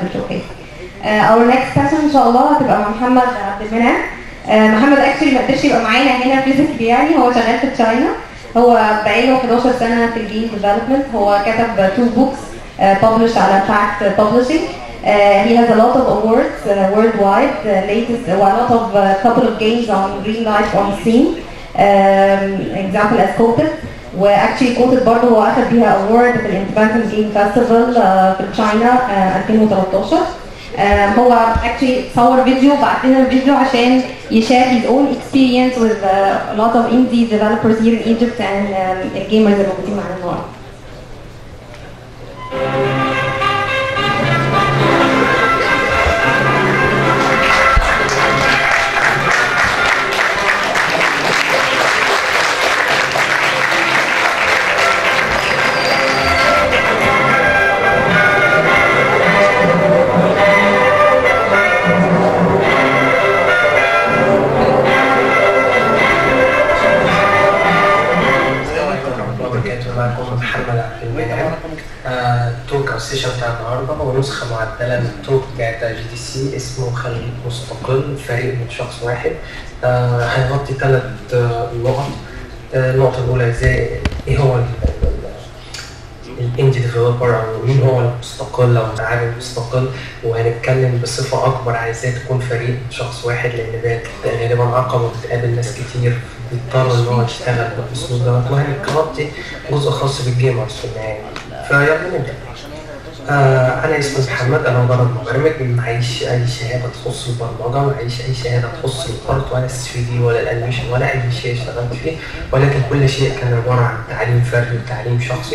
الشوكيس اور نيكست سيشن ان شاء الله هتبقى مع محمد عبد المنعم آه، محمد اكشلي ما قدرش يبقى معانا هنا فيزيكلي يعني هو شغال في تشاينا هو بقاله 11 سنه في الجيم ديفلوبمنت هو كتب تو بوكس published على فاكت publishing Uh, he has a lot of awards uh, worldwide, uh, latest, uh, a lot of uh, couple of games on green light on Steam, um, example as Coated, واكشلي كوتد برضه هو اخذ بيها اوورد في الانترناشونال جيم فيستيفال في تشاينا uh, 2013 um, هو actually صور فيديو بعت لنا الفيديو عشان يشار his own experience with uh, a lot of indie developers here in Egypt and um, الجيمرز اللي موجودين معانا النهارده. وبركاته معكم محمد عبد المنعم آه، توك او السيشن بتاع النهارده هو نسخه معدله من التوك بتاعت جي دي سي اسمه خليك مستقل فريق من شخص واحد آه، هنغطي ثلاث نقط آه، النقطه الاولى ازاي ايه هو الاندي ديفلوبر او مين هو المستقل او العامل المستقل وهنتكلم بصفه اكبر على ازاي تكون فريق من شخص واحد لان ده غالبا عقبه بتقابل ناس كتير بيضطر ان هو يشتغل بالاسلوب دوت وهنغطي جزء خاص بالجيمرز في النهايه فيلا نبدا آه انا اسمي محمد انا مجرد مبرمج معيش اي شهاده تخص البرمجه معيش اي شهاده تخص الارت ولا ال 3 دي ولا الانيميشن ولا اي شيء اشتغلت فيه ولكن كل شيء كان عباره عن تعليم فردي وتعليم شخصي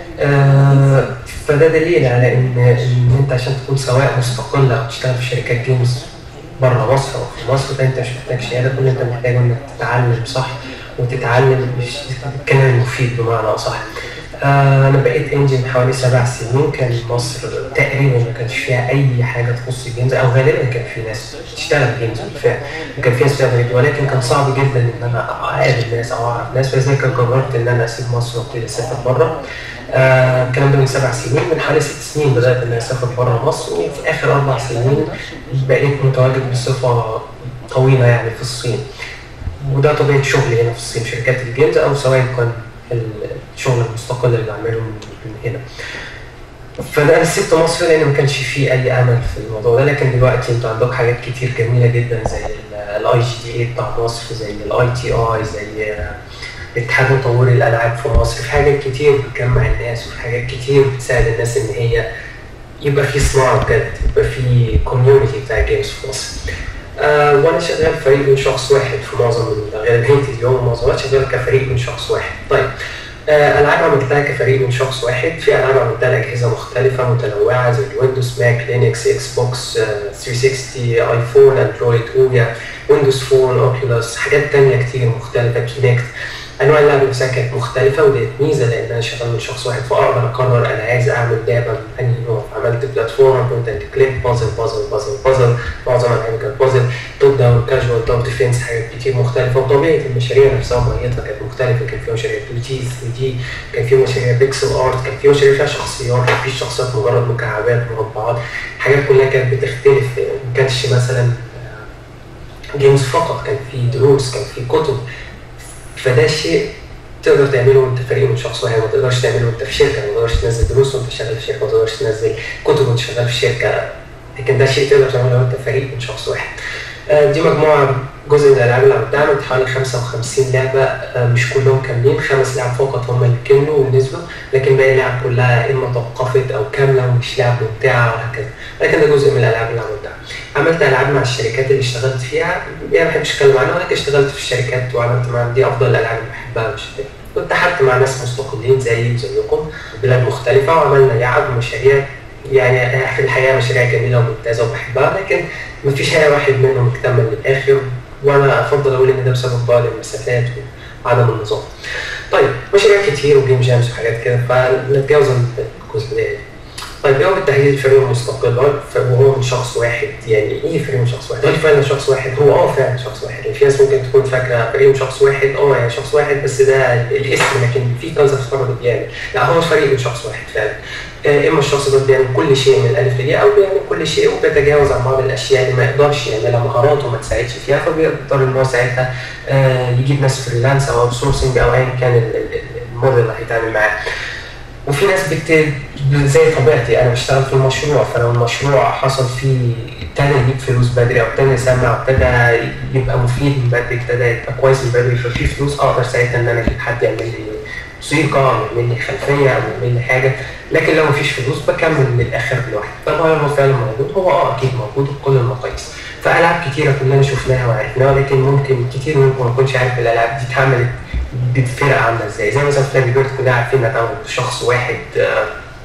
آه فده دليل على ان ان انت عشان تكون سواء مستقل او تشتغل في شركات جيمز بره مصر او في مصر فانت مش محتاج شهاده كل اللي انت محتاجه انك تتعلم صح وتتعلم الكلام المفيد بمعنى اصح. آه انا بقيت انجن حوالي سبع سنين كان مصر تقريبا ما كانش فيها اي حاجه تخص الجيمز او غالبا كان في ناس بتشتغل جيمز بالفعل وكان في ناس بتعمل فيديو ولكن كان صعب جدا ان انا اقابل ناس او اعرف ناس فلذلك قررت ان انا اسيب مصر وابتدي اسافر بره آه الكلام ده من سبع سنين من حوالي ست سنين بدات ان انا اسافر بره مصر وفي اخر اربع سنين بقيت متواجد بصفه طويله يعني في الصين وده طبيعه شغلي هنا في الصين شركات الجيمز او سواء كان الشغل المستقل اللي بعمله من هنا فانا سبت مصر لان ما كانش فيه اي امل في الموضوع ده لكن دلوقتي انتوا عندكم حاجات كتير جميله جدا زي الاي جي دي اي بتاع مصر زي الاي تي اي زي اتحاد مطوري الالعاب في مصر في حاجات كتير بتجمع الناس وفي حاجات كتير بتساعد الناس ان هي يبقى في صناعه بجد يبقى في كوميونتي بتاع جيمز في مصر آه وانا شغال فريق من شخص واحد في معظم غالبيه اليوم معظم الوقت شغال كفريق من شخص واحد طيب آه العاب عملتها كفريق من شخص واحد في العاب عملتها لاجهزه مختلفه متنوعه زي الويندوز ماك لينكس اكس بوكس آه 360 ايفون اندرويد اويا ويندوز فون اوكيولوس حاجات تانية كتير مختلفه كينكت انواع اللعب نفسها كانت مختلفه وديت ميزه لان انا شغال من شخص واحد فاقدر اقرر انا عايز اعمل لعبه من انهي نوع عملت بلاتفورم بوينت اند كليك بازل بازل بازل بازل معظم العاب كانت بازل توب داون كاجوال توب ديفنس حاجات كتير مختلفه وطبيعه المشاريع نفسها وميتها كانت مختلفه كان في مشاريع 2 جي 3 دي كان في مشاريع بيكسل ارت كان في مشاريع فيها شخصيات كان في شخصيات مجرد مكعبات مربعات حاجات كلها كانت بتختلف ما كانش مثلا جيمز فقط كان في دروس كان في كتب فده شيء تقدر تعمله وانت فريق من شخص واحد ما تقدرش تعمله وانت في شركه ما تقدرش تنزل دروس وانت شغال في شركه ما تقدرش تنزل كتب وانت شغال في شركه لكن ده شيء تقدر تعمله وانت فريق من شخص واحد دي مجموعه جزء من الالعاب اللي عملتها عملت حوالي 55 لعبه مش كلهم كاملين خمس لعب فقط هم اللي كملوا ونزلوا لكن باقي اللعب كلها اما توقفت او كامله ومش لعب ممتعه وهكذا لكن ده جزء من الالعاب اللي عملتها عملت العاب مع الشركات اللي اشتغلت فيها يعني ما بحبش اتكلم عنها ولكن اشتغلت في الشركات وعملت معاهم دي افضل الالعاب اللي بحبها مش واتحدت مع ناس مستقلين زيي وزيكم بلاد مختلفه وعملنا لعب ومشاريع يعني في الحقيقه مشاريع جميله وممتازه وبحبها لكن مفيش اي واحد منهم اكتمل للاخر وانا افضل اقول ان ده بسبب بعد المسافات وعدم النظام. طيب مشاريع كتير وجيم جامز وحاجات كده فنتجاوز الجزئيه دي. طيب ايه هو بالتحديد الفريق المستقل وهو من شخص واحد يعني ايه فريق من شخص واحد؟ هل فعلا شخص واحد؟ هو اه فعلا شخص واحد يعني في ناس ممكن تكون فاكره فريق من شخص واحد اه يعني شخص واحد بس ده الاسم لكن في كذا فرد يعني لا هو فريق من شخص واحد فعلا اما الشخص ده بيعمل كل شيء من الالف للياء او بيعمل كل كل شيء وبيتجاوز عن بعض الاشياء اللي ما يقدرش يعملها مهاراته ما تساعدش فيها فبيقدر ان هو ساعتها آه، يجيب ناس فريلانس او سورسنج او ايا كان ال- ال- الموديل اللي هيتعامل معاه وفي ناس بت... زي طبيعتي انا بشتغل في المشروع فلو المشروع حصل فيه ابتدى يجيب فلوس بدري او ابتدى يسمع او ابتدى يبقى مفيد من بدري ابتدى يبقى كويس من بدري ففي فلوس اقدر ساعتها ان انا اجيب حد يعمل لي موسيقى او يعمل لي خلفيه او يعمل لي حاجه لكن لو مفيش فلوس بكمل للاخر لوحدي طب هل هو فعلا موجود؟ هو اه اكيد موجود بكل المقاييس فالعاب كتيره كلنا شفناها وعرفناها ولكن ممكن كتير منكم ما يكونش عارف الالعاب دي اتعملت بفرق عامله ازاي زي مثلا فلابي بيرد كلنا عارفين انها اتعملت بشخص واحد آه،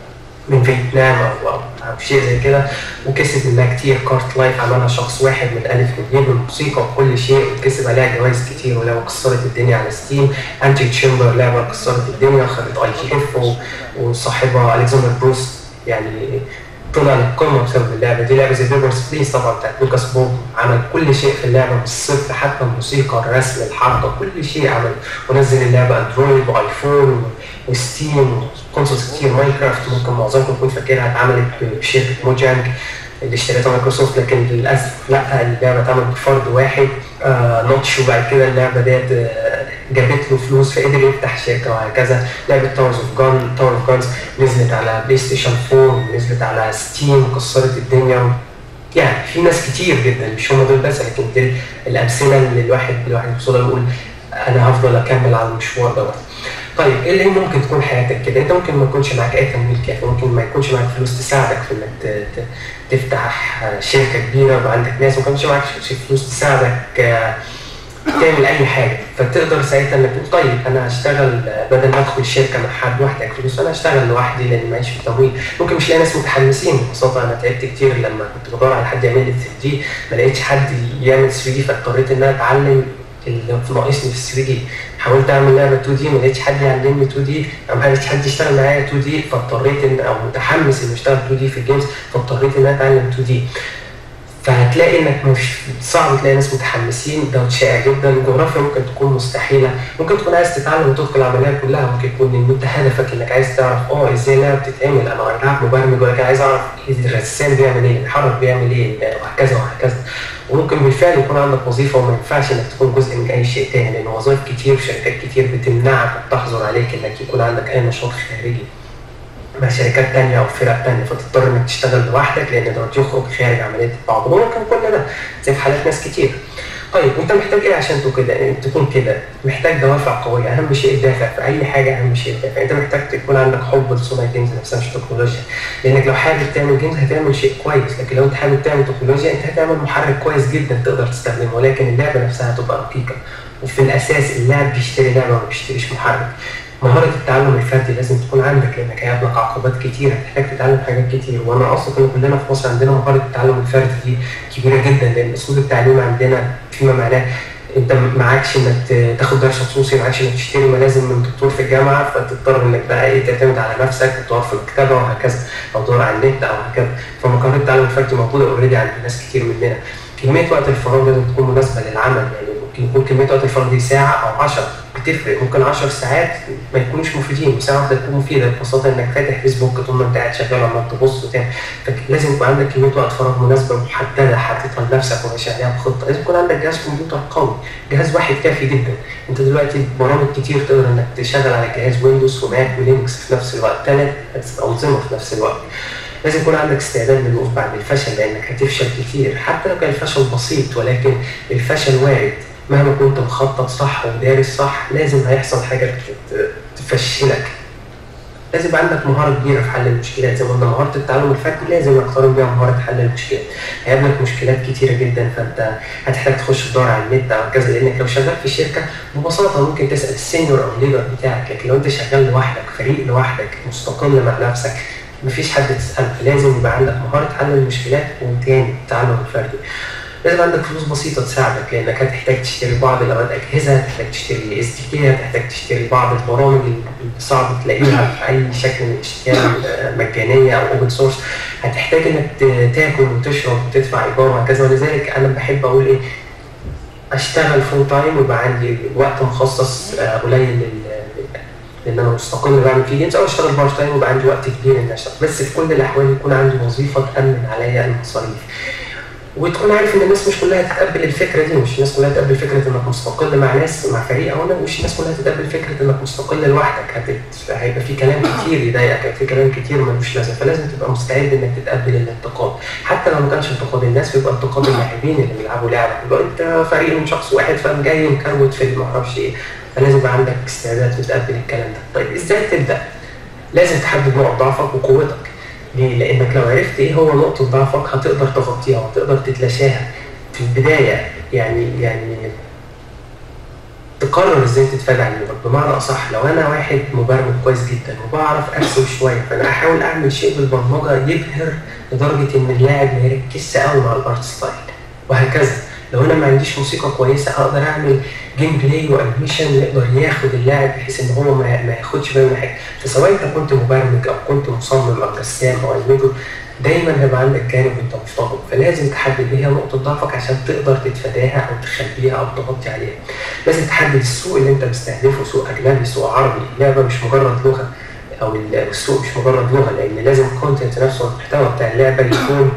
من فيتنام او او أو شيء زي كده وكسب منها كتير كارت لايف عملها شخص واحد من الف للياء بالموسيقى وكل شيء وكسب عليها جوائز كتير ولعبه كسرت الدنيا على ستيم انتي تشامبر لعبه كسرت الدنيا خدت اي جي اف وصاحبها الكسندر بروست يعني طلع للقمه بسبب اللعبه دي لعبه زي بيبرز بليز طبعا بتاعت لوكاس بوب عمل كل شيء في اللعبه من الصفر حتى الموسيقى الرسم الحركه كل شيء عمل ونزل اللعبه اندرويد وايفون وستيم وكونسولز كتير ماينكرافت ممكن معظمكم يكون فاكرها اتعملت بشركه موجانج اللي اشتريتها مايكروسوفت لكن للاسف لا اللعبه اتعملت بفرد واحد آه نوتش وبعد كده اللعبه ديت آه جابت له فلوس فقدر يفتح شركه وهكذا لعبه تاورز اوف جان تاور اوف جانز نزلت على بلاي ستيشن 4 نزلت على ستيم كسرت الدنيا يعني في ناس كتير جدا مش هم دول بس لكن دي الامثله اللي الواحد الواحد بصوره يقول انا هفضل اكمل على المشوار دوت طيب ايه اللي ممكن تكون حياتك كده؟ انت ممكن ما يكونش معاك اي تمويل كافي، ممكن ما يكونش معاك فلوس تساعدك في انك ت- ت- تفتح شركه كبيره ويبقى عندك ناس، ما يكونش معاك فلوس تساعدك آه، تعمل اي حاجه، فتقدر ساعتها انك تقول طيب انا هشتغل آه، بدل ما ادخل شركه مع حد واحد فلوس انا هشتغل لوحدي لان معيش في تمويل، ممكن مش لاقي ناس متحمسين ببساطه انا تعبت كتير لما كنت بدور على حد يعمل لي 3 دي ما لقيتش حد يعمل 3 دي فاضطريت ان انا اتعلم اللي ناقصني في 3 دي حاولت اعمل لعبه 2 دي ما لقيتش حد يعلمني 2 دي او ما لقيتش حد يشتغل معايا 2 دي فاضطريت ان او متحمس انه يشتغل 2 دي في الجيمز فاضطريت ان انا اتعلم 2 دي فهتلاقي انك مش صعب تلاقي ناس متحمسين ده شائع جدا الجغرافيا ممكن تكون مستحيله ممكن تكون عايز تتعلم وتدخل العمليه كلها ممكن يكون ان انت هدفك انك عايز تعرف اه ازاي اللعبه بتتعمل انا اي نعم مبرمج ولكن عايز اعرف الرسام بيعمل ايه الحرك بيعمل ايه وهكذا وهكذا وممكن بالفعل يكون عندك وظيفه وما ينفعش انك تكون جزء من اي شيء تاني لان وظائف كتير شركات كتير بتمنعك وبتحظر عليك انك يكون عندك اي نشاط خارجي مع شركات تانية أو فرق تانية فتضطر إنك تشتغل لوحدك لأن دوت يخرج خارج عملية التعاقد وممكن كل ده زي في حالات ناس كتير. طيب أنت محتاج إيه عشان تكون كده؟ يعني تكون كده محتاج دوافع قوية أهم شيء الدافع في أي حاجة أهم شيء الدافع أنت محتاج تكون عندك حب لصنع الجيمز نفسها مش تكنولوجيا لأنك لو حابب تعمل جيمز هتعمل شيء كويس لكن لو أنت حابب تعمل تكنولوجيا أنت هتعمل محرك كويس جدا تقدر تستخدمه ولكن اللعبة نفسها هتبقى رقيقة وفي الأساس اللاعب بيشتري لعبة ما بيشتريش محرك مهارة التعلم الفردي لازم تكون عندك لأنك هيقابلك عقبات كتير هتحتاج تتعلم حاجات كتير وأنا أصلا إن كلنا في مصر عندنا مهارة التعلم الفردي دي كبيرة جدا لأن أسلوب التعليم عندنا فيما معناه انت معكش انك تاخد درس خصوصي معكش انك تشتري ملازم من دكتور في الجامعه فتضطر انك بقى ايه تعتمد على نفسك وتقف في مكتبه وهكذا او تدور على النت او هكذا فمهارة التعلم الفردي موجوده اوريدي عند ناس كتير مننا كميه وقت الفراغ لازم تكون مناسبه للعمل يعني ممكن يكون كميه وقت الفراغ دي ساعه او 10 بتفرق ممكن 10 ساعات ما يكونوش مفيدين وساعه واحده تكون مفيده ببساطه انك فاتح فيسبوك طول ما انت قاعد شغال عمال تبص وتعمل فلازم يكون عندك كميه وقت فراغ مناسبه محدده حاططها لنفسك وماشي عليها بخطه لازم يكون عندك جهاز كمبيوتر قوي جهاز واحد كافي جدا انت دلوقتي برامج كتير تقدر انك تشغل على جهاز ويندوز وماك ولينكس في نفس الوقت ثلاث انظمه في نفس الوقت لازم يكون عندك استعداد للوقوف بعد الفشل لانك هتفشل كتير حتى لو كان الفشل بسيط ولكن الفشل وارد مهما كنت مخطط صح ودارس صح لازم هيحصل حاجه تفشلك لازم يبقى عندك مهاره كبيره في حل المشكلات زي ما قلنا مهاره التعلم الفردي لازم نقترن بيها مهاره حل المشكلات هيقابلك مشكلات كتيره جدا فانت هتحتاج تخش تدور على النت او كذا لانك لو شغال في شركه ببساطه ممكن تسال السينيور او الليدر بتاعك لكن لو انت شغال لوحدك فريق لوحدك مستقل مع نفسك مفيش حد تساله لازم يبقى عندك مهاره حل المشكلات وتاني التعلم الفردي لازم عندك فلوس بسيطة تساعدك لأنك هتحتاج تشتري بعض الأوقات أجهزة، هتحتاج تشتري اس دي كي، هتحتاج تشتري بعض البرامج اللي صعب تلاقيها في أي شكل من الأشكال مجانية أو أوبن سورس، هتحتاج إنك تاكل وتشرب وتدفع إيجار وهكذا ولذلك أنا بحب أقول إيه أشتغل فول تايم ويبقى عندي وقت مخصص قليل لان انا مستقل بعمل فيه جيمز او اشتغل بارت تايم ويبقى عندي وقت كبير ان اشتغل بس في كل الاحوال يكون عندي وظيفه تامن عليا المصاريف وتكون عارف ان الناس مش كلها تتقبل الفكره دي مش الناس كلها تتقبل فكره انك مستقل مع ناس مع فريق او مش الناس كلها تتقبل فكره انك مستقل لوحدك هتت... هيبقى في كلام كتير يضايقك هيبقى في كلام كتير ملوش لازمه فلازم تبقى مستعد انك تتقبل الانتقاد حتى لو ما كانش انتقاد الناس بيبقى انتقاد اللاعبين اللي بيلعبوا لعبه يبقى انت فريق من شخص واحد فاهم جاي مكروت في ما اعرفش ايه فلازم يبقى عندك استعداد تتقبل الكلام ده طيب ازاي تبدا؟ لازم تحدد نقط ضعفك وقوتك ليه؟ لانك لو عرفت ايه هو نقطه ضعفك هتقدر تغطيها وهتقدر تتلاشاها في البداية يعني يعني تقرر ازاي تتفادى عيوبك بمعنى اصح لو انا واحد مبرمج كويس جدا وبعرف ارسم شويه فانا احاول اعمل شيء بالبرمجه يبهر لدرجه ان اللاعب ما يركزش قوي مع الارت ستايل وهكذا لو انا ما عنديش موسيقى كويسه اقدر اعمل جيم بلاي وانيميشن يقدر ياخد اللاعب بحيث ان هو ما ياخدش باله من حاجه فسواء انت كنت مبرمج او كنت مصمم او رسام او انيميتور دايما هيبقى عندك جانب انت مفتقده فلازم تحدد ايه هي نقطه ضعفك عشان تقدر تتفاداها او تخبيها او تغطي عليها لازم تحدد السوق اللي انت مستهدفه سوق اجنبي سوق عربي اللعبه مش مجرد لغه او السوق مش مجرد لغه لان لازم الكونتنت نفسه المحتوى بتاع اللعبه يكون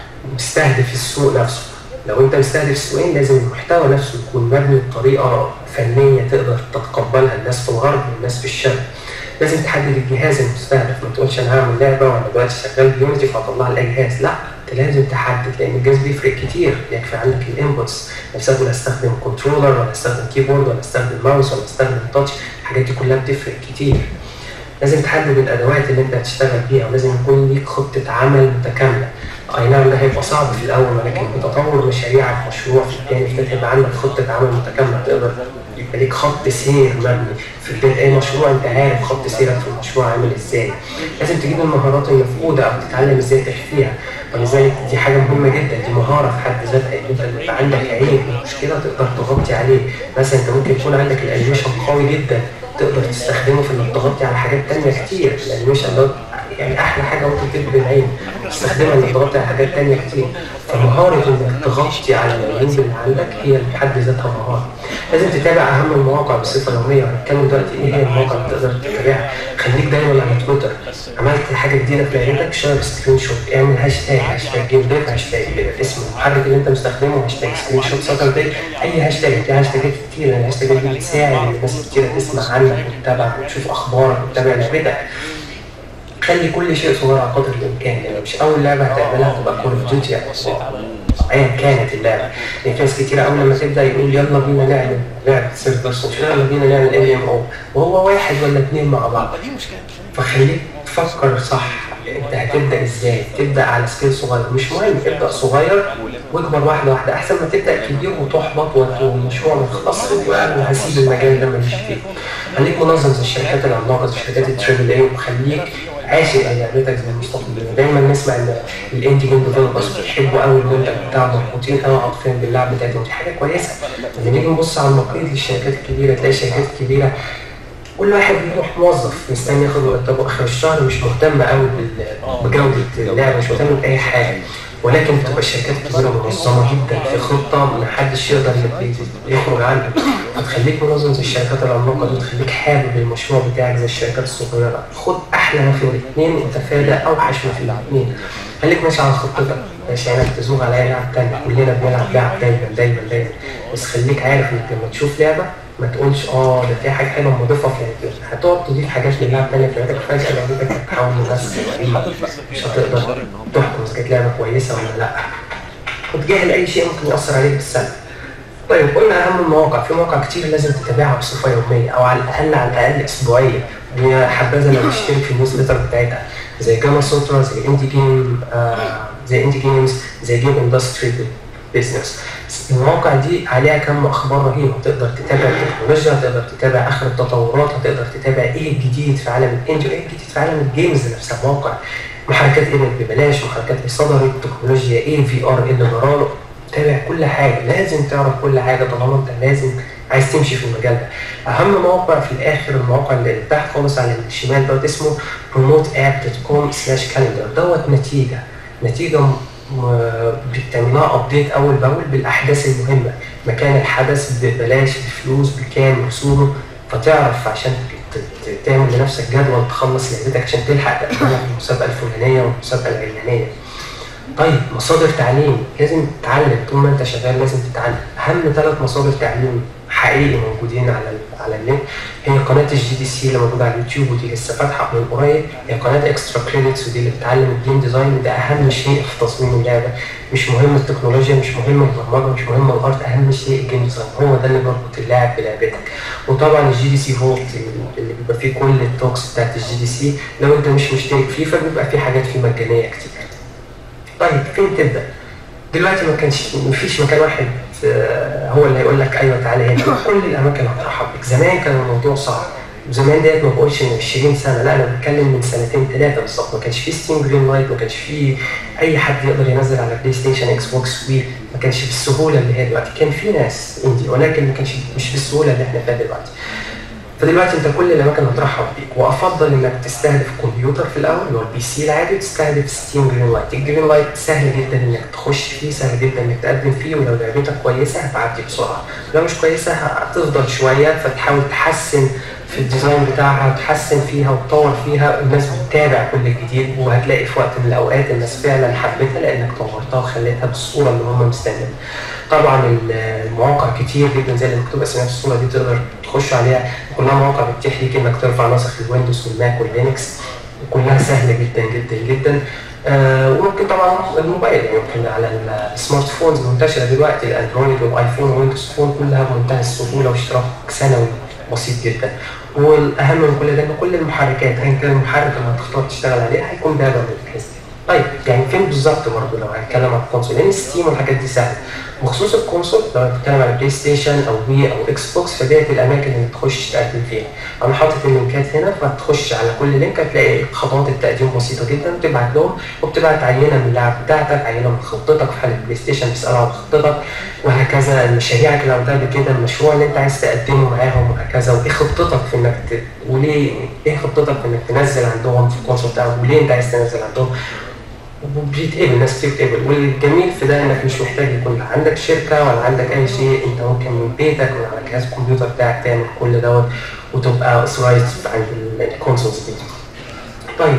مستهدف السوق نفسه لو انت مستهدف السوقين لازم المحتوى نفسه يكون مبني بطريقه فنيه تقدر تتقبلها الناس في الغرب والناس في الشرق لازم تحدد الجهاز المستهدف ما تقولش انا هعمل لعبه وانا دلوقتي شغال بيونتي فهطلع لها جهاز لا انت لازم تحدد لان الجهاز بيفرق كتير يكفي عندك الانبوتس نفسك ولا استخدم كنترولر ولا استخدم كيبورد ولا استخدم ماوس ولا استخدم تاتش الحاجات دي كلها بتفرق كتير لازم تحدد الادوات اللي انت هتشتغل بيها ولازم يكون ليك خطه عمل متكامله اي نعم ده هيبقى صعب في الاول ولكن بتطور مشاريعك مشروع في الثاني هيبقى عندك خطه عمل متكامله تقدر يبقى ليك خط سير مبني في بدايه اي مشروع انت عارف خط سيرك في المشروع عامل ازاي لازم تجيب المهارات المفقوده او تتعلم ازاي تخفيها ولذلك دي حاجه مهمه جدا دي مهاره في حد ذاتها ان انت يبقى عندك عيب مشكله تقدر تغطي عليه مثلا انت ممكن يكون عندك الانيميشن قوي جدا تقدر تستخدمه في انك تغطي على حاجات تانية كتير الانيميشن ده يعني احلى حاجه ممكن تجذب العين تستخدمها انك تغطي على حاجات تانية كتير فمهاره انك تغطي على العيوب اللي عندك هي بحد ذاتها مهاره لازم تتابع اهم المواقع بصفه يوميه وهنتكلم دلوقتي ايه هي المواقع اللي تقدر تتابعها خليك دايما على تويتر عملت حاجه جديده في لعبتك شير سكرين شوت اعمل هاشتاج هاشتاج جيم ديف هاشتاج اسم المحرك اللي انت مستخدمه هاشتاج سكرين شوت ساتر داي اي هاشتاج في هاشتاجات كتير الهاشتاجات دي بتساعد الناس كتير تسمع عنك وتتابعك وتشوف اخبارك وتتابع لعبتك خلي كل شيء صغير على قدر الامكان يعني مش اول لعبه هتعملها تبقى كول اوف ديوتي ايا كانت اللعبه يعني في ناس كتير اول لما تبدا يقول يلا بينا نعمل لعبه سيرفر سوشيال يلا بينا نعمل ام ام او وهو واحد ولا اثنين مع بعض فخليك تفكر صح انت هتبدا ازاي تبدا على سكيل صغير مش مهم ابدا صغير واكبر واحده واحده احسن ما تبدا كبير وتحبط والمشروع ما يخلصش وهسيب المجال ده ماليش فيه خليك منظم زي الشركات العملاقه زي شركات التريبل اي وخليك عاشق لعبتك زي المستقبل دايما نسمع ان الاندي جيم ديفلوبرز بيحبوا قوي المنتج بتاعهم مربوطين قوي عاطفيا باللعب بتاعتهم دي حاجه كويسه لما نيجي نبص على النقيض للشركات الكبيره تلاقي الشركات الكبيره كل واحد بيروح موظف مستني ياخد مرتبه اخر الشهر مش مهتم قوي بجوده اللعبه مش مهتم باي حاجه ولكن بتبقى الشركات كبيره منظمه جدا في خطه ما حدش يقدر يخرج عنها هتخليك منظم زي الشركات العملاقه دي تخليك حابب المشروع بتاعك زي الشركات الصغيره خد احلى ما في الاثنين وتفادى اوحش ما في الاثنين خليك ماشي على خطتك ماشي عينك تزوغ على اي لعب تاني كلنا بنلعب لعب دايما دايما دايما بس خليك عارف انك لما تشوف لعبه ما تقولش اه ده في حاجه حلوه مضيفه في لعبتك هتقعد تضيف حاجات للعب تانية في لعبتك فجاه لعبتك هتتحول لناس مش هتقدر تحكم اذا كانت لعبه كويسه ولا لا وتجاهل اي شيء ممكن ياثر عليك بالسلب طيب قلنا اهم المواقع في مواقع كتير لازم تتابعها بصفه يوميه او على الاقل على الاقل اسبوعيه وهي حبذا لو تشترك في النيوز ليتر بتاعتها زي جاما سوترا زي اندي جيم آه زي اندي جيمز زي جيم اندستري بيزنس المواقع دي عليها كم اخبار رهيبه تقدر تتابع التكنولوجيا تقدر تتابع اخر التطورات هتقدر تتابع ايه الجديد في عالم الاندي وايه الجديد في عالم الجيمز نفسها مواقع محركات ايه ببلاش محركات ايه صدرت تكنولوجيا ايه في ار ايه اللي جراله تابع كل حاجه لازم تعرف كل حاجه طالما انت لازم عايز تمشي في المجال ده اهم موقع في الاخر الموقع اللي تحت خالص على الشمال دوت اسمه promoteapp.com slash calendar دوت نتيجه نتيجه بتعملها ابديت اول باول بالاحداث المهمه مكان الحدث ببلاش بفلوس بكام رسومه فتعرف عشان ت- ت- تعمل لنفسك جدول تخلص لعبتك عشان تلحق تقدمها في المسابقه الفلانيه والمسابقه العلانيه طيب مصادر تعليم لازم تتعلم طول ما انت شغال لازم تتعلم اهم ثلاث مصادر تعليم حقيقي موجودين على ال- على النت هي قناه الجي دي سي اللي موجوده على اليوتيوب ودي لسه فاتحه من قريب هي قناه اكسترا كريدتس ودي اللي بتعلم الجيم ديزاين ده اهم شيء في تصميم اللعبه مش مهم التكنولوجيا مش مهم البرمجه مش مهم الارت اهم شيء الجيم ديزاين هو ده اللي بيربط اللاعب بلعبتك وطبعا الجي دي سي فولت اللي بيبقى فيه كل التوكس بتاعت الجي دي سي لو انت مش مشترك فيه فبيبقى فيه حاجات فيه مجانيه كتير طيب فين تبدا؟ دلوقتي ما كانش مفيش مكان واحد آه، هو اللي هيقول لك ايوه تعالى هنا كل الاماكن هترحب بيك زمان كان الموضوع صعب وزمان ديت ما بقولش من 20 سنه لا انا بتكلم من سنتين ثلاثه بالظبط ما كانش في ستيم جرين لايت ما كانش في اي حد يقدر ينزل على بلاي ستيشن اكس بوكس وي ما كانش بالسهوله اللي هي دلوقتي كان في ناس اندي ولكن ما كانش مش بالسهوله اللي احنا فيها دلوقتي فدلوقتي انت كل الاماكن هترحب بيك وافضل انك تستهدف كمبيوتر في الاول اللي هو البي سي العادي وتستهدف ستيم جرين لايت الجرين لايت سهل جدا انك تخش فيه سهل جدا انك تقدم فيه ولو لعبتك كويسه هتعدي بسرعه لو مش كويسه هتفضل شويه فتحاول تحسن في الديزاين بتاعها وتحسن فيها وتطور فيها الناس بتتابع كل الجديد وهتلاقي في وقت من الاوقات الناس فعلا حبتها لانك طورتها وخليتها بالصوره اللي هم مستنيين طبعا المواقع كتير جدا زي اللي مكتوب اسمها في الصوره دي تقدر تخش عليها كلها مواقع بتتيح ليك انك ترفع نسخ الويندوز والماك واللينكس وكلها سهله جدا جدا جدا آه وممكن طبعا الموبايل يعني يمكن على السمارت فونز المنتشره دلوقتي الاندرويد والايفون والويندوز فون كلها بمنتهى السهوله واشتراك سنوي بسيط جدا والاهم من كل ده ان كل المحركات ايا كان المحرك اللي هتختار تشتغل عليه هيكون داعم للجهاز طيب يعني فين بالظبط برضه لو هنتكلم عن الكونسول لان ستيم والحاجات دي سهله بخصوص الكونسول لو هنتكلم على بلاي ستيشن او وي او اكس بوكس فديت الاماكن اللي تخش تقدم فيها انا حاطط اللينكات هنا فتخش على كل لينك هتلاقي خطوات التقديم بسيطه جدا بتبعت لهم وبتبعت عينه من اللعب بتاعتك عينه من خطتك في حاله البلاي ستيشن تسالوا عن خطتك وهكذا مشاريعك اللي عملتها قبل كده المشروع اللي انت عايز تقدمه معاهم وهكذا وايه خطتك في انك ت... وليه ايه خطتك في انك تنزل عندهم في الكونسول بتاعهم وليه انت عايز تنزل عندهم وبيتقبل ناس كتير بتقبل والجميل في ده انك مش محتاج يكون عندك شركه ولا عندك اي شيء انت ممكن من بيتك من على جهاز الكمبيوتر بتاعك تعمل كل دوت وتبقى اوثرايزد عند الكونسولز دي. طيب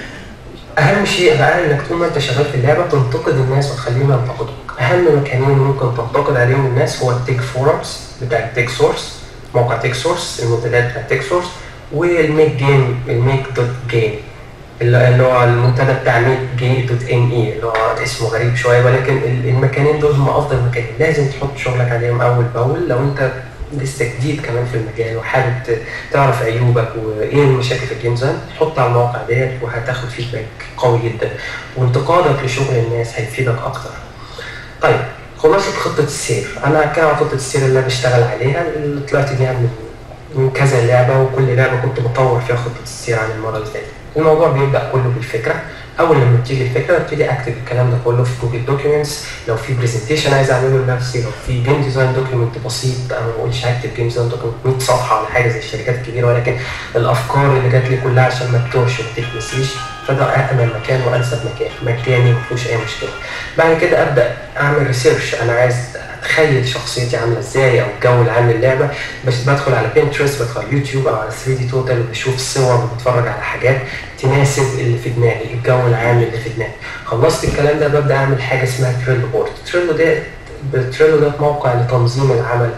اهم شيء بقى انك طول ما انت شغال في اللعبه تنتقد الناس وتخليهم ينتقدوك اهم مكانين ممكن تنتقد عليهم الناس هو التيك فورمز بتاع التيك سورس موقع تيك سورس المنتديات بتاع تيك سورس والميك جيم الميك دوت جيم اللي هو المنتدى بتاع ميك جي دوت ام اي اللي هو اسمه غريب شويه ولكن المكانين دول هم افضل مكانين لازم تحط شغلك عليهم اول باول لو انت لسه جديد كمان في المجال وحابب تعرف عيوبك وايه المشاكل في الجيم ديزاين حط على المواقع ديت وهتاخد فيدباك قوي جدا وانتقادك لشغل الناس هيفيدك اكتر. طيب خلاصه خطه السير انا كان على خطه السير اللي انا بشتغل عليها اللي طلعت بيها من من كذا لعبه وكل لعبه كنت بطور فيها خطه السير عن المره اللي فاتت. الموضوع بيبدا كله بالفكره اول لما بتيجي الفكره ابتدي اكتب الكلام ده كله في جوجل دوكيومنتس لو في برزنتيشن عايز اعمله لنفسي لو في جيم ديزاين دوكيومنت بسيط انا ما بقولش هكتب جيم ديزاين دوكيومنت 100 صفحه ولا حاجه زي الشركات الكبيره ولكن الافكار اللي جات لي كلها عشان ما تتوهش وما تتنسيش فده امن مكان وانسب مكان مجاني ما فيهوش اي مشكله بعد كده ابدا اعمل ريسيرش انا عايز اتخيل شخصيتي عامله ازاي او الجو العام للعبه بس بدخل على بنترست بدخل على يوتيوب او على 3 دي توتال وبشوف صور وبتفرج على حاجات تناسب اللي في دماغي الجو العام اللي في دماغي خلصت الكلام ده ببدا اعمل حاجه اسمها تريلو بورد تريلو ده تريلو ده موقع لتنظيم العمل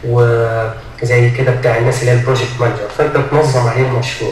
وزي كده بتاع الناس اللي هي البروجكت مانجر فانت بتنظم عليه المشروع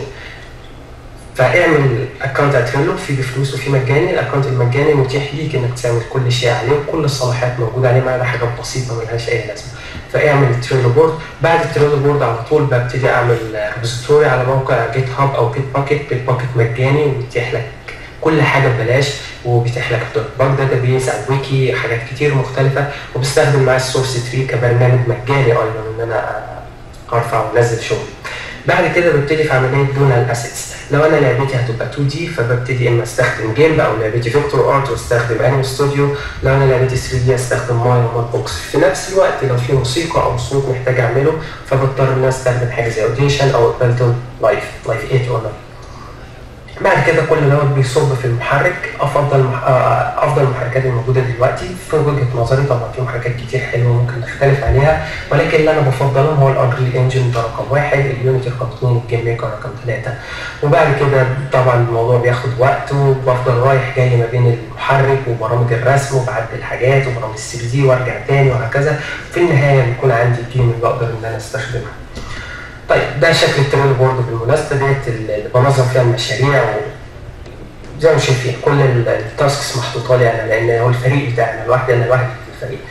فاعمل اكونت على تريلو في بفلوس وفي مجاني الاكونت المجاني متيح ليك انك تعمل كل شيء عليه وكل الصلاحيات موجوده عليه ما عدا حاجات بسيطه ملهاش اي لازمه فاعمل التريلو بورد بعد التريلو بورد على طول ببتدي اعمل ريبوزيتوري على موقع جيت هاب او جيت باكيت جيت باكيت مجاني وبيتيح لك كل حاجه ببلاش وبيتيح لك باك داتا بيس على الويكي حاجات كتير مختلفه وبستخدم معاه السورس تري كبرنامج مجاني ايضا ان انا ارفع وانزل شغل بعد كده ببتدي في عمليه بناء الاسيتس لو انا لعبتي هتبقى 2 دي فببتدي اما استخدم جيم او لعبتي فيكتور ارت واستخدم انمي ستوديو لو انا لعبتي 3 دي استخدم مايا ومال بوكس في نفس الوقت لو في موسيقى او صوت محتاج اعمله فبضطر ان استخدم حاجه زي اوديشن او ابلتون لايف لايف 8 ولا بعد كده كل دوت بيصب في المحرك افضل مح... آه، افضل المحركات الموجوده دلوقتي في وجهه نظري طبعا في محركات كتير حلوه ممكن نختلف عليها ولكن اللي انا بفضلهم هو الانريل انجن ده رقم واحد اليونيتي رقم اثنين الجيم ميكر رقم ثلاثه وبعد كده طبعا الموضوع بياخد وقت وبفضل رايح جاي ما بين المحرك وبرامج الرسم وبعدل حاجات وبرامج السي دي وارجع تاني وهكذا في النهايه بيكون عندي الجيم اللي بقدر ان انا استخدمها طيب ده شكل التريل بورد بالمناسبه ديت اللي بنظم فيها المشاريع و زي ما شايفين كل ال- التاسكس محطوطه لي انا لان هو الفريق بتاعنا لوحدي انا لوحدي في الفريق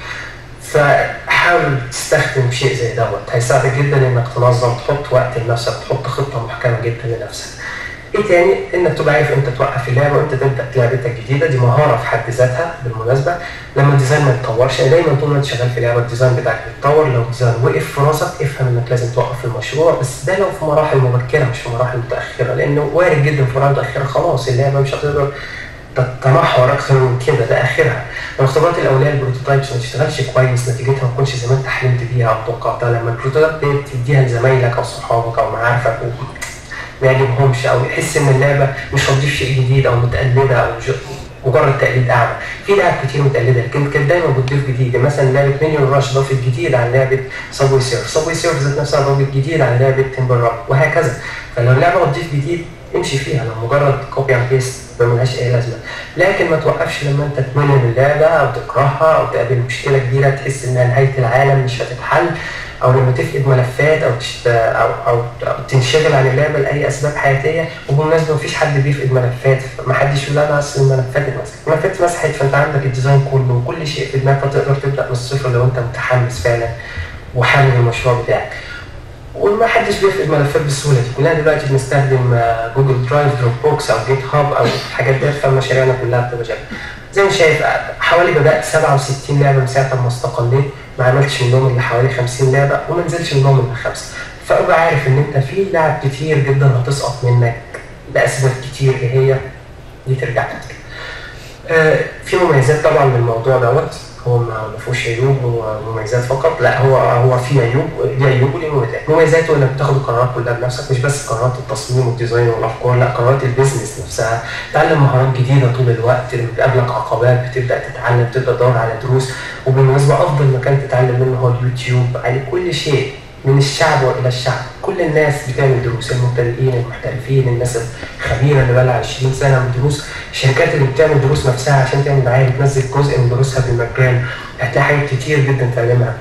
فحاول تستخدم شيء زي دوت هيساعدك جدا انك تنظم تحط وقت لنفسك تحط خطه محكمه جدا لنفسك ايه تاني انك تبقى عارف امتى توقف اللعبه وامتى تبدا لعبتك الجديده دي مهاره في حد ذاتها بالمناسبه لما الديزاين ما يتطورش يعني دايما طول ما انت شغال في لعبه الديزاين بتاعك بيتطور لو الديزاين وقف في راسك افهم انك لازم توقف المشروع بس ده لو في مراحل مبكره مش في مراحل متاخره لانه وارد جدا في مراحل متاخره خلاص اللعبه مش هتقدر تتمحور اكثر من كده ده اخرها الاختبارات الاوليه البروتوتايبس ما تشتغلش كويس نتيجتها ما تكونش زي ما انت حلمت بيها او توقعتها لما البروتوتايب تديها لزمايلك او صحابك او معارفك و... ما يعجبهمش او يحس ان اللعبه مش هتضيف شيء جديد او متقلده او ج- مجرد تقليد اعمى في لعب كتير متقلده لكن كانت دايما بتضيف جديد يعني مثلا لعبه مينيون راش ضافت جديد عن لعبه سبوي سيرف سبوي سيرف ذات نفسها ضافت جديد عن لعبه تمبر راب وهكذا فلو اللعبه بتضيف جديد امشي فيها لو مجرد كوبي اند بيست ما ملهاش اي لازمه لكن ما توقفش لما انت تمل من اللعبه او تكرهها او تقابل مشكله كبيره تحس انها نهايه العالم مش هتتحل او لما تفقد ملفات او تشت... او او أو تنشغل عن اللعبه لاي اسباب حياتيه وبالمناسبه مفيش حد بيفقد ملفات ما حدش يقول انا اصل الملفات اتمسحت الملفات اتمسحت فانت عندك الديزاين كله وكل شيء في دماغك تقدر تبدا من الصفر لو انت متحمس فعلا وحامل المشروع بتاعك وما حدش بيفقد ملفات بالسهوله دي كلنا دلوقتي بنستخدم آه، جوجل درايف دروب بوكس او جيت هاب او الحاجات دي فمشاريعنا كلها بتبقى شغاله زي ما شايف آه، حوالي بدات 67 لعبه من ساعه ما استقليت ما عملتش منهم الا حوالي 50 لعبه وما نزلش منهم الا خمسه فابقى عارف ان انت في لعب كتير جدا هتسقط منك لاسباب كتير ايه هي دي ترجع لك آه، في مميزات طبعا للموضوع دوت هو ما ما فيهوش عيوب هو مميزات فقط لا هو هو فيه عيوب ليه عيوب وليه مميزات مميزاته انك بتاخد القرارات كلها بنفسك مش بس قرارات التصميم والديزاين والافكار لا قرارات البيزنس نفسها تتعلم مهارات جديده طول الوقت لما بتقابلك عقبات بتبدا تتعلم تبدا تدور على دروس وبالمناسبه افضل مكان تتعلم منه هو اليوتيوب عليه كل شيء من الشعب والى الشعب كل الناس بتعمل دروس المبتدئين المحترفين الناس الخبيره اللي بقى لها 20 سنه من دروس الشركات اللي بتعمل دروس نفسها عشان تعمل دعايه بتنزل جزء من دروسها بالمجان هتلاقي حاجات كتير جدا تعلمها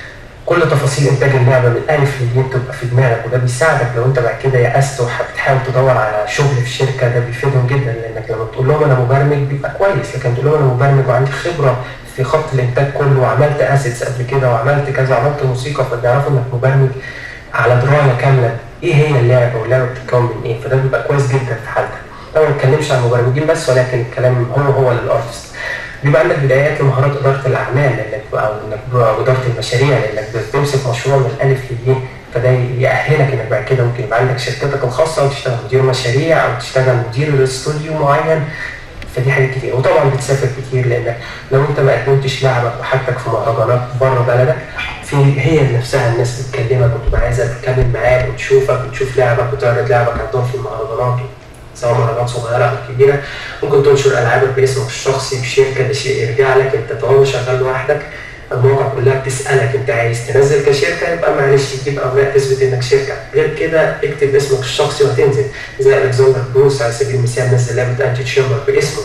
كل تفاصيل انتاج اللعبه من الالف للياء بتبقى في دماغك وده بيساعدك لو انت بعد كده يأست وبتحاول تدور على شغل في الشركه ده بيفيدهم جدا لانك لما تقول لهم انا مبرمج بيبقى كويس لكن تقول لهم انا مبرمج وعندي خبره في خط الانتاج كله وعملت اسيتس قبل كده وعملت كذا وعملت موسيقى فبيعرفوا انك مبرمج على درايه كامله ايه هي اللعبه واللعبه بتتكون من ايه فده بيبقى كويس جدا في حالتك طبعا ما بتكلمش عن المبرمجين بس ولكن الكلام هو هو للارتست بيبقى عندك بدايات لمهارات اداره الاعمال لانك او انك اداره المشاريع لانك بتمسك مشروع من الالف للياء فده يأهلك انك بعد كده ممكن يبقى عندك شركتك الخاصه وتشتغل مدير مشاريع او تشتغل مدير لاستوديو معين فدي حاجات كتير وطبعا بتسافر كتير لانك لو انت ما قدمتش لعبك وحاجتك في مهرجانات بره بلدك في هي نفسها الناس بتكلمك وتبقى عايزه تتكلم معاك وتشوفك وتشوف لعبك وتعرض لعبك عندهم في المهرجانات سواء مهرجانات صغيره او كبيره ممكن تنشر العابك باسمك الشخصي في شركه ده شيء يرجع لك انت طالما شغال لوحدك المواقع كلها بتسالك انت عايز تنزل كشركه يبقى معلش تجيب اوراق تثبت انك شركه غير كده اكتب اسمك الشخصي وهتنزل زي الكسندر بروس على سبيل المثال نزل لعبه انتي تشامبر باسمه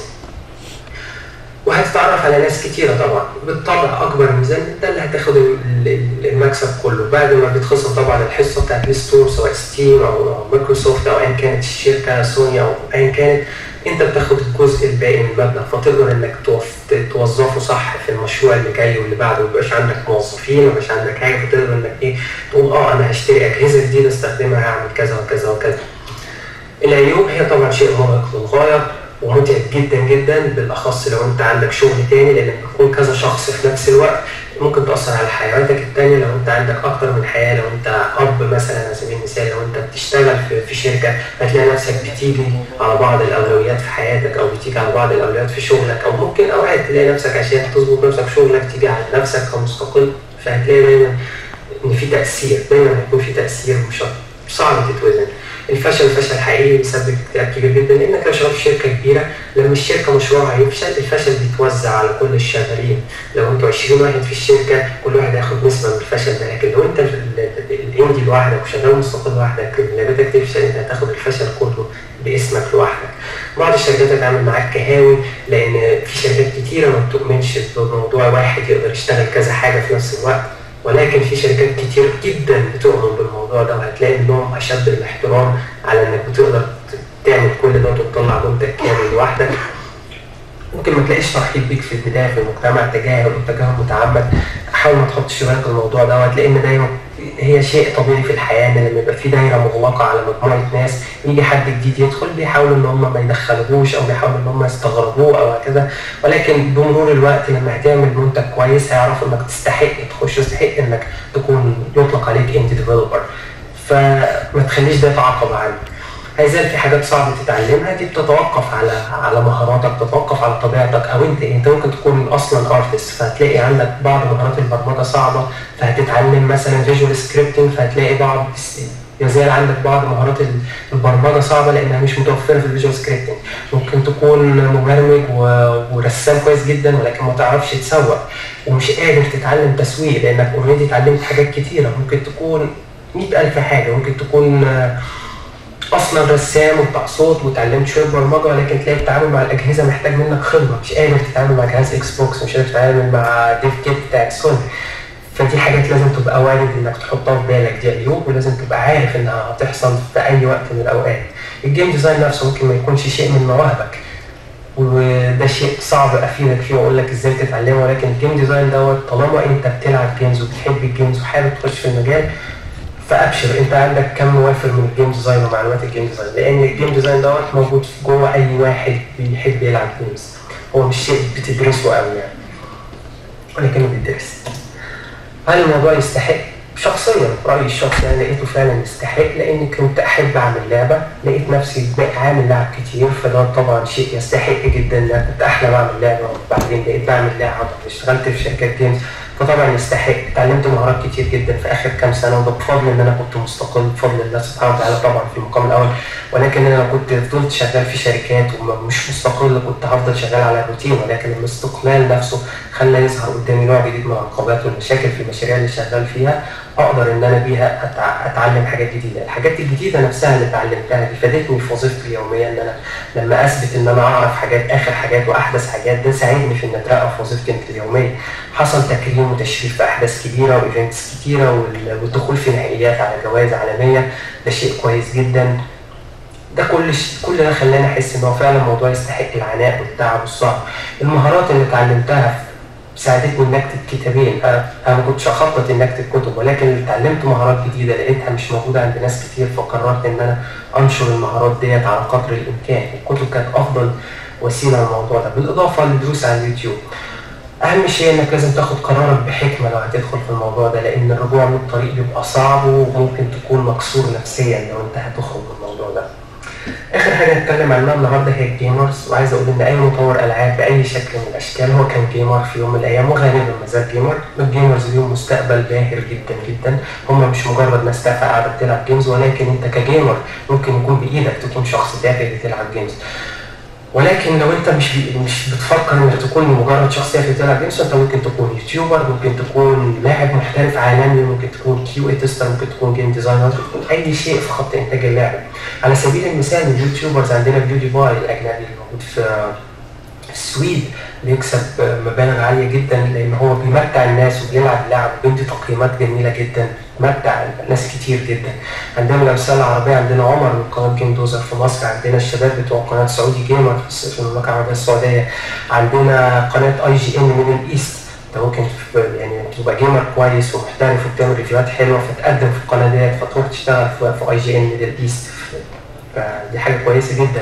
وهتتعرف على ناس كتيرة طبعا بالطبع أكبر ميزان أنت اللي هتاخد ال- ال- المكسب كله بعد ما بتخصم طبعا الحصة بتاعت الستور سواء ستيم أو أو مايكروسوفت أو أيا كانت الشركة سوني أو أيا كانت أنت بتاخد الجزء الباقي من المبلغ فتقدر إنك توف- توظفه صح في المشروع اللي جاي واللي بعده ميبقاش عندك موظفين ميبقاش عندك حاجة فتقدر إنك إيه تقول أه أنا هشتري أجهزة جديدة استخدمها هعمل كذا وكذا وكذا العيوب هي طبعا شيء مرهق للغايه ومتعب جدا جدا بالاخص لو انت عندك شغل تاني لانك بتكون كذا شخص في نفس الوقت ممكن تاثر على حياتك التانيه لو انت عندك اكتر من حياه لو انت اب مثلا على سبيل المثال لو انت بتشتغل في, في شركه هتلاقي نفسك بتيجي على بعض الاولويات في حياتك او بتيجي على بعض الاولويات في شغلك او ممكن اوقات تلاقي نفسك عشان تظبط نفسك في شغلك تيجي على نفسك كمستقل فهتلاقي دايما ان في تاثير دايما هيكون في تاثير مش صعب تتوزن الفشل فشل حقيقي بيسبب اكتئاب كبير جدا لانك لو شغال في شركه كبيره لما الشركه مشروعها يفشل الفشل بيتوزع على كل الشغالين لو انتوا 20 واحد في الشركه كل واحد هياخد نسبه من الفشل ده لكن لو انت الاندي لوحدك وشغال مستقل لوحدك لعبتك تفشل انت هتاخد الفشل كله باسمك لوحدك بعض الشركات هتعمل معاك كهاوي لان في شركات كتيره ما بتؤمنش بموضوع واحد يقدر يشتغل كذا حاجه في نفس الوقت ولكن في شركات كتير جدا بتؤمن بالموضوع ده وهتلاقي انهم اشد الاحترام على انك بتقدر تعمل كل ده وتطلع منتج كامل لوحدك ممكن ما تلاقيش ترحيب بيك في البدايه في المجتمع تجاهل وتجاهل متعمد حاول ما تحطش في بالك الموضوع دوت لان دايما هي شيء طبيعي في الحياه ان لما يبقى في دايره مغلقه على مجموعه ناس يجي حد جديد يدخل بيحاولوا ان هم ما يدخلوهوش او بيحاولوا ان هم يستغربوه او هكذا ولكن بمرور الوقت لما هتعمل منتج كويس هيعرفوا انك تستحق تخش تستحق انك تكون يطلق عليك انت ديفلوبر فما تخليش ده يتعاقب عنك هيزال في حاجات صعبة تتعلمها دي بتتوقف على على مهاراتك تتوقف على طبيعتك او انت انت ممكن تكون اصلا ارتست فهتلاقي عندك بعض مهارات البرمجه صعبه فهتتعلم مثلا فيجوال سكريبتنج فهتلاقي بعض يزال عندك بعض مهارات البرمجه صعبه لانها مش متوفره في الفيجوال سكريبتنج ممكن تكون مبرمج ورسام كويس جدا ولكن ما تعرفش تسوق ومش قادر تتعلم تسويق لانك اوريدي اتعلمت حاجات كتيره ممكن تكون 100000 حاجه ممكن تكون اصلا رسام وبتاع صوت وتعلمت شويه برمجه ولكن تلاقي التعامل مع الاجهزه محتاج منك خبره مش قادر تتعامل مع جهاز اكس بوكس مش قادر تتعامل مع ديف كيت بتاع سوني فدي حاجات لازم تبقى وارد انك تحطها في بالك دي عيوب ولازم تبقى عارف انها هتحصل في اي وقت من الاوقات الجيم ديزاين نفسه ممكن ما يكونش شيء من مواهبك وده شيء صعب افيدك فيه واقول لك ازاي تتعلمه ولكن الجيم ديزاين دوت طالما انت بتلعب جيمز وبتحب الجيمز وحابب تخش في المجال فابشر انت عندك كم وافر من الجيم ديزاين ومعلومات الجيم ديزاين لان الجيم ديزاين دوت موجود جوه اي واحد بيحب يلعب جيمز هو مش شيء بتدرسه قوي يعني ولكنه بيدرس هل الموضوع يستحق شخصيا رأيي الشخصي انا لقيته فعلا يستحق لاني كنت احب اعمل لعبه لقيت نفسي عامل لعب كتير فده طبعا شيء يستحق جدا ان كنت احلم اعمل لعبه وبعدين بقيت بعمل لعبه اشتغلت في شركات جيمز فطبعا يستحق اتعلمت مهارات كتير جدا في اخر كام سنه وده بفضل ان انا كنت مستقل بفضل الله سبحانه وتعالى طبعا في المقام الاول ولكن انا كنت فضلت شغال في شركات ومش مستقل كنت هفضل شغال على الروتين ولكن الاستقلال نفسه خلى يظهر قدامي نوع جديد من العقبات والمشاكل في المشاريع اللي شغال فيها اقدر ان انا بيها اتعلم حاجات جديده، الحاجات الجديده نفسها اللي اتعلمتها دي فادتني في وظيفتي اليوميه ان انا لما اثبت ان انا اعرف حاجات اخر حاجات واحدث حاجات ده ساعدني في ان اترقى في وظيفتي اليوميه. حصل تكريم وتشريف في احداث كبيره وايفنتس كتيره والدخول في نهائيات على جوائز عالميه ده شيء كويس جدا. ده كل كل ده خلاني احس ان هو فعلا الموضوع يستحق العناء والتعب والصعب. المهارات اللي اتعلمتها ساعدتني اني اكتب كتابين انا ما كنتش اخطط اني اكتب كتب ولكن اتعلمت مهارات جديده لقيتها مش موجوده عند ناس كتير فقررت ان انا انشر المهارات ديت على قدر الامكان الكتب كانت افضل وسيله للموضوع ده بالاضافه للدروس على اليوتيوب اهم شيء انك لازم تاخد قرارك بحكمه لو هتدخل في الموضوع ده لان الرجوع من الطريق بيبقى صعب وممكن تكون مكسور نفسيا لو انت هتخرج من الموضوع ده اخر حاجه هنتكلم عنها النهارده هي الجيمرز وعايز اقول ان اي مطور العاب باي شكل من الاشكال هو كان جيمر في يوم من الايام وغالبا ما زال جيمر الجيمرز ليهم مستقبل باهر جدا جدا هم مش مجرد ناس تافهه قاعده بتلعب جيمز ولكن انت كجيمر ممكن يكون بايدك تكون شخص تافه بتلعب جيمز ولكن لو انت مش مش بتفكر انك تكون مجرد شخص تافه بتلعب جيمز انت ممكن تكون يوتيوبر ممكن تكون لاعب محترف عالمي ممكن تكون كيو اي تستر ممكن تكون جيم ديزاينر ممكن تكون اي شيء في خط انتاج اللعبه على سبيل المثال اليوتيوبرز عندنا بيودي باي الاجنبي الموجود في السويد بيكسب مبالغ عاليه جدا لان هو بيمتع الناس وبيلعب لعب وبيدي تقييمات جميله جدا متع ناس كتير جدا عندنا الامثله العربيه عندنا عمر من قناه جيم دوزر في مصر عندنا الشباب بتوع قناه سعودي جيمر في المملكه العربيه السعوديه عندنا قناه اي جي ان من الايست انت ممكن يعني تبقى جيمر كويس ومحترف وبتعمل ريفيوهات حلوه فتقدم في القناه ديت فتروح تشتغل في اي جي ان ميدل ايست فدي حاجه كويسه جدا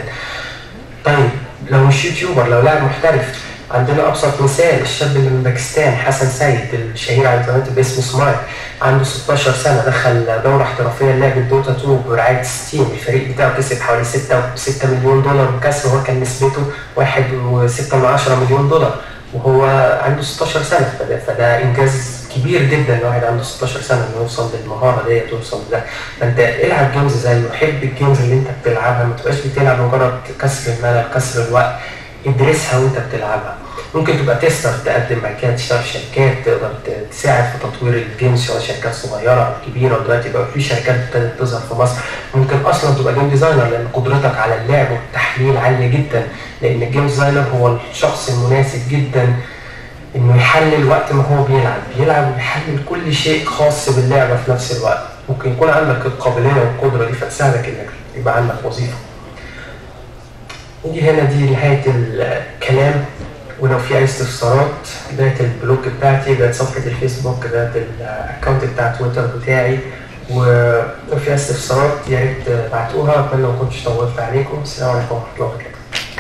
طيب لو مش يوتيوبر لو لاعب محترف عندنا ابسط مثال الشاب اللي من باكستان حسن سيد الشهير على الانترنت باسم سمايل عنده 16 سنه دخل دوره احترافيه لعبه دوتا 2 برعايه ستيم الفريق بتاعه كسب حوالي 6 6 مليون دولار وكسر وهو كان نسبته 1.6 مليون دولار وهو عنده 16 سنه فده, فده انجاز كبير جدا الواحد عنده 16 سنه انه يوصل للمهاره ديت يوصل لده فانت العب جيمز زيه حب الجيمز اللي انت بتلعبها ما تبقاش بتلعب مجرد كسر الملل كسر الوقت ادرسها وانت بتلعبها ممكن تبقى تستر تقدم بعد كده تشتغل في شركات تقدر ت- تساعد في تطوير الجيمز سواء شركات صغيره او كبيره ودلوقتي بقى في شركات ابتدت تظهر في مصر ممكن اصلا تبقى جيم ديزاينر لان قدرتك على اللعب والتحليل عاليه جدا لان الجيم ديزاينر هو الشخص المناسب جدا انه يحلل وقت ما هو بيلعب بيلعب ويحلل كل شيء خاص باللعبه في نفس الوقت ممكن يكون عندك القابليه والقدره دي فتساعدك انك يبقى عندك وظيفه نيجي هنا دي نهايه الكلام ولو في اي استفسارات بدايه البلوج بتاعتي بدايه صفحه الفيسبوك بدايه الاكونت بتاع تويتر بتاعي ولو في اي استفسارات يا ريت تبعتوها اتمنى ما كنتش طولت عليكم السلام عليكم ورحمه الله وبركاته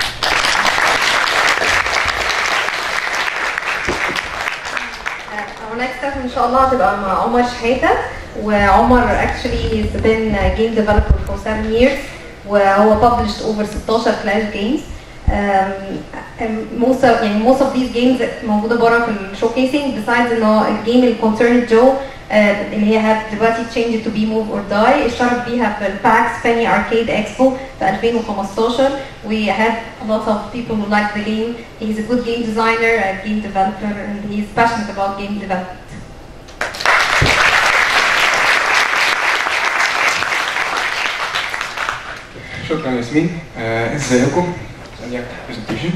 Our next step ان شاء الله هتبقى مع عمر شحاتة وعمر actually he's been a game developer for seven years وهو published over 16 flash games um, um, most of يعني most of these games موجودة بره في الشوكيسنج besides ان هو الجيم اللي concerned جو اللي هي هات دلوقتي change it to be move or die اشترك بيها في الباكس فاني اركيد اكسبو في 2015 we have a lot of people who like the game he's a good game designer a game developer and he's passionate about game development شكرا ياسمين آه، ازيكم ثانية افتح برزنتيشن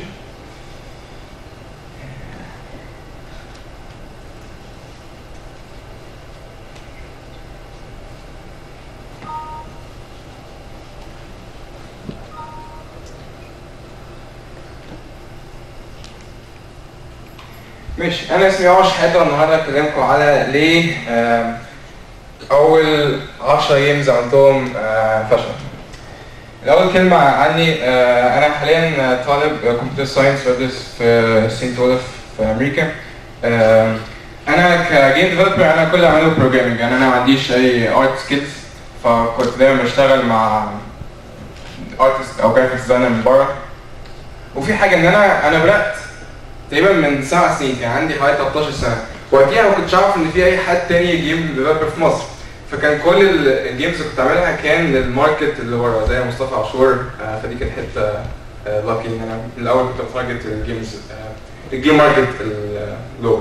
ماشي انا اسمي عمر شحاته والنهارده هكلمكم على ليه آم، اول 10 جيمز عملتهم آه، فشل الأول كلمة عني آه، أنا حاليا طالب كمبيوتر ساينس بدرس في سينت أولف في أمريكا آه، أنا كجيم ديفلوبر أنا كل اللي بعمله بروجرامينج يعني أنا ما عنديش أي ارت سكيلز فكنت دايما بشتغل مع ارتست أو جرافيك ديزاينر من بره وفي حاجة إن أنا أنا بدأت تقريبا من سبع سنين كان عندي حوالي 13 سنة وقتها ما كنتش أعرف إن في أي حد تاني جيم ديفلوبر في مصر فكان كل ال- الجيمز اللي كنت بعملها كان للماركت اللي بره زي مصطفى عاشور آه، فدي كانت حته لاكي ان انا من الاول كنت بتارجت الجيمز آه، الجيم ماركت الجلوبال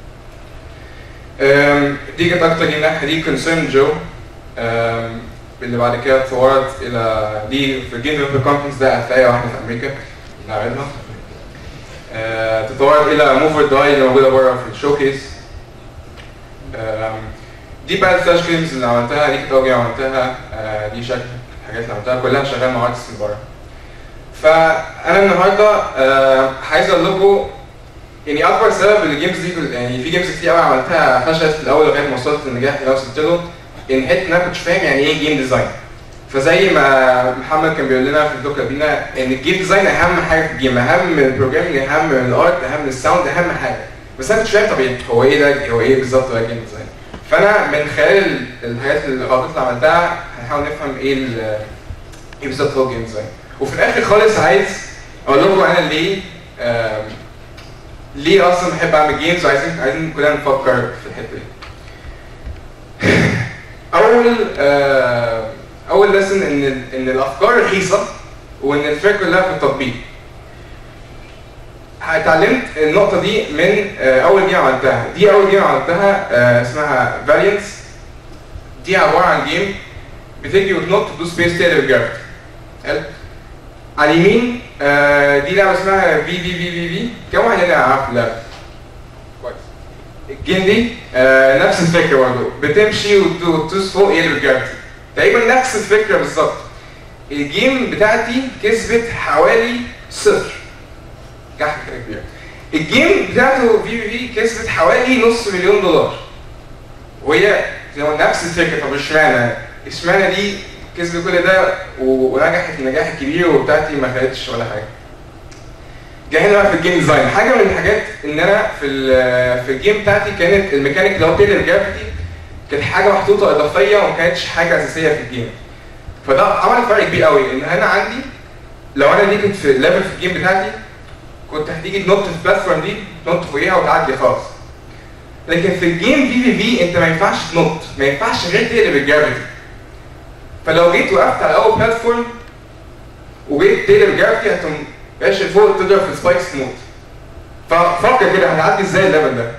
آم، دي كانت اكتر جيم ناجحه دي كونسيرن جو آم، اللي بعد كده اتطورت الى دي في الجيم ديفلوبر كونفرنس ده هتلاقيها واحده في امريكا نعرضها آه، تطورت الى موفر داي اللي موجوده بره في الشوكيس آم، دي بقى الفلاش جيمز اللي عملتها دي كانت اول جيم عملتها آه، دي شكل الحاجات اللي عملتها كلها شغال مع ارتست من بره فانا النهارده آه، عايز اقول لكم يعني اكبر سبب الجيمز دي كل- يعني في جيمز كتير قوي عملتها فشلت في الاول لغايه ما وصلت للنجاح اللي انا وصلت له ان حته ان انا كنتش فاهم يعني ايه جيم ديزاين فزي ما محمد كان بيقول لنا في الدكتور بينا ان الجيم ديزاين اهم حاجه في الجيم اهم من البروجرامينج اهم من الارت اهم من الساوند اهم حاجه بس انا كنتش فاهم طب إيه- هو ايه ده هو ايه بالظبط هو جيم ديزاين فانا من خلال ال- الحاجات الغلطات اللي عملتها هنحاول نفهم ايه ال- ايه بالظبط هو جيم ديزاين وفي الاخر خالص عايز اقول لكم انا ليه آم، ليه اصلا بحب اعمل جيمز وعايزين عايزين كلنا نفكر في الحته دي اول آه، اول لسن ان ان الافكار رخيصه وان الفكره كلها في التطبيق اتعلمت النقطة دي من آه، أول جيم عملتها، دي أول جيم عملتها آه، اسمها فاليانس دي عبارة عن جيم بتجري وتنط تدوس سبيس تقلب جرافيتي حلو على اليمين آه، دي لعبة اسمها في في في في في كم واحد هنا يعرف اللعبة؟ كويس الجيم دي آه، نفس الفكرة برضه بتمشي وت- وتدوس فوق يقلب جرافيتي تقريبا نفس الفكرة بالظبط الجيم بتاعتي كسبت حوالي صفر كحك كبير الجيم بتاعته في في في كسبت حوالي نص مليون دولار وهي زي ما نفس الفكره طب اشمعنى اشمعنى دي كسبت كل ده و- ونجحت النجاح الكبير وبتاعتي ما خدتش ولا حاجه جاي هنا بقى في الجيم ديزاين حاجه من الحاجات ان انا في ال- في الجيم بتاعتي كانت الميكانيك اللي هو تيلر جرافيتي كانت حاجه محطوطه اضافيه وما كانتش حاجه اساسيه في الجيم فده عمل فرق كبير قوي ان انا عندي لو انا دي كنت في ليفل في الجيم بتاعتي كنت هتيجي تنط في البلاتفورم دي تنط فوقيها وتعدي خالص لكن في الجيم في في في انت ما ينفعش تنط ما ينفعش غير تقلب الجرافيتي فلو جيت وقفت على اول بلاتفورم وجيت تقلب الجرافيتي هتقوم ماشي فوق تضرب في السبايكس تموت ففكر كده هتعدي ازاي الليفل ده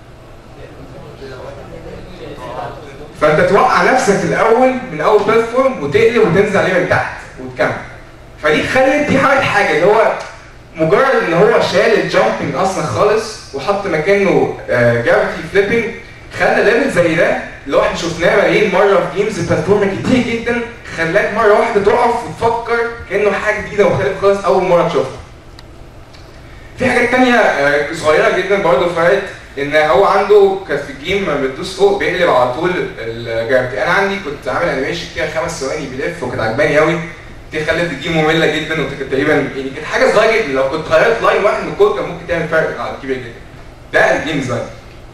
فانت توقع نفسك الاول من اول بلاتفورم وتقلب وتنزل عليه من تحت وتكمل فدي خلت دي عملت حاجه اللي هو مجرد ان هو شال الجامبنج اصلا خالص وحط مكانه جرافيتي فليبنج خلى ليفل زي ده اللي هو احنا شفناه ملايين مره في جيمز بلاتفورم كتير جدا خلاك مره واحده تقف وتفكر كانه حاجه جديده ومختلفه خالص اول مره تشوفها. في حاجات تانية آه، صغيرة جدا برضه فرقت ان هو عنده كان في الجيم لما بتدوس فوق بيقلب على طول الجرافيتي انا عندي كنت عامل انيميشن كده خمس ثواني بيلف وكانت عجباني قوي دي خلت الجيم ممله جدا وكانت تقريبا يعني كانت حاجه صغيره جدا لو كنت غيرت لاين واحد من الكود كان ممكن تعمل فرق على كبير جدا ده الجيم ديزاين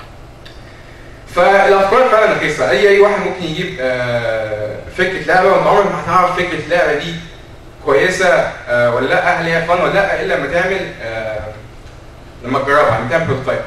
فالافكار فعلا رخيصه اي اي واحد ممكن يجيب آه، فكره لعبه وانت عمرك ما هتعرف فكره اللعبه دي كويسه آه، ولا لا هل هي فن ولا لا الا لما تعمل آه، لما تجربها لما تعمل بروتوتايب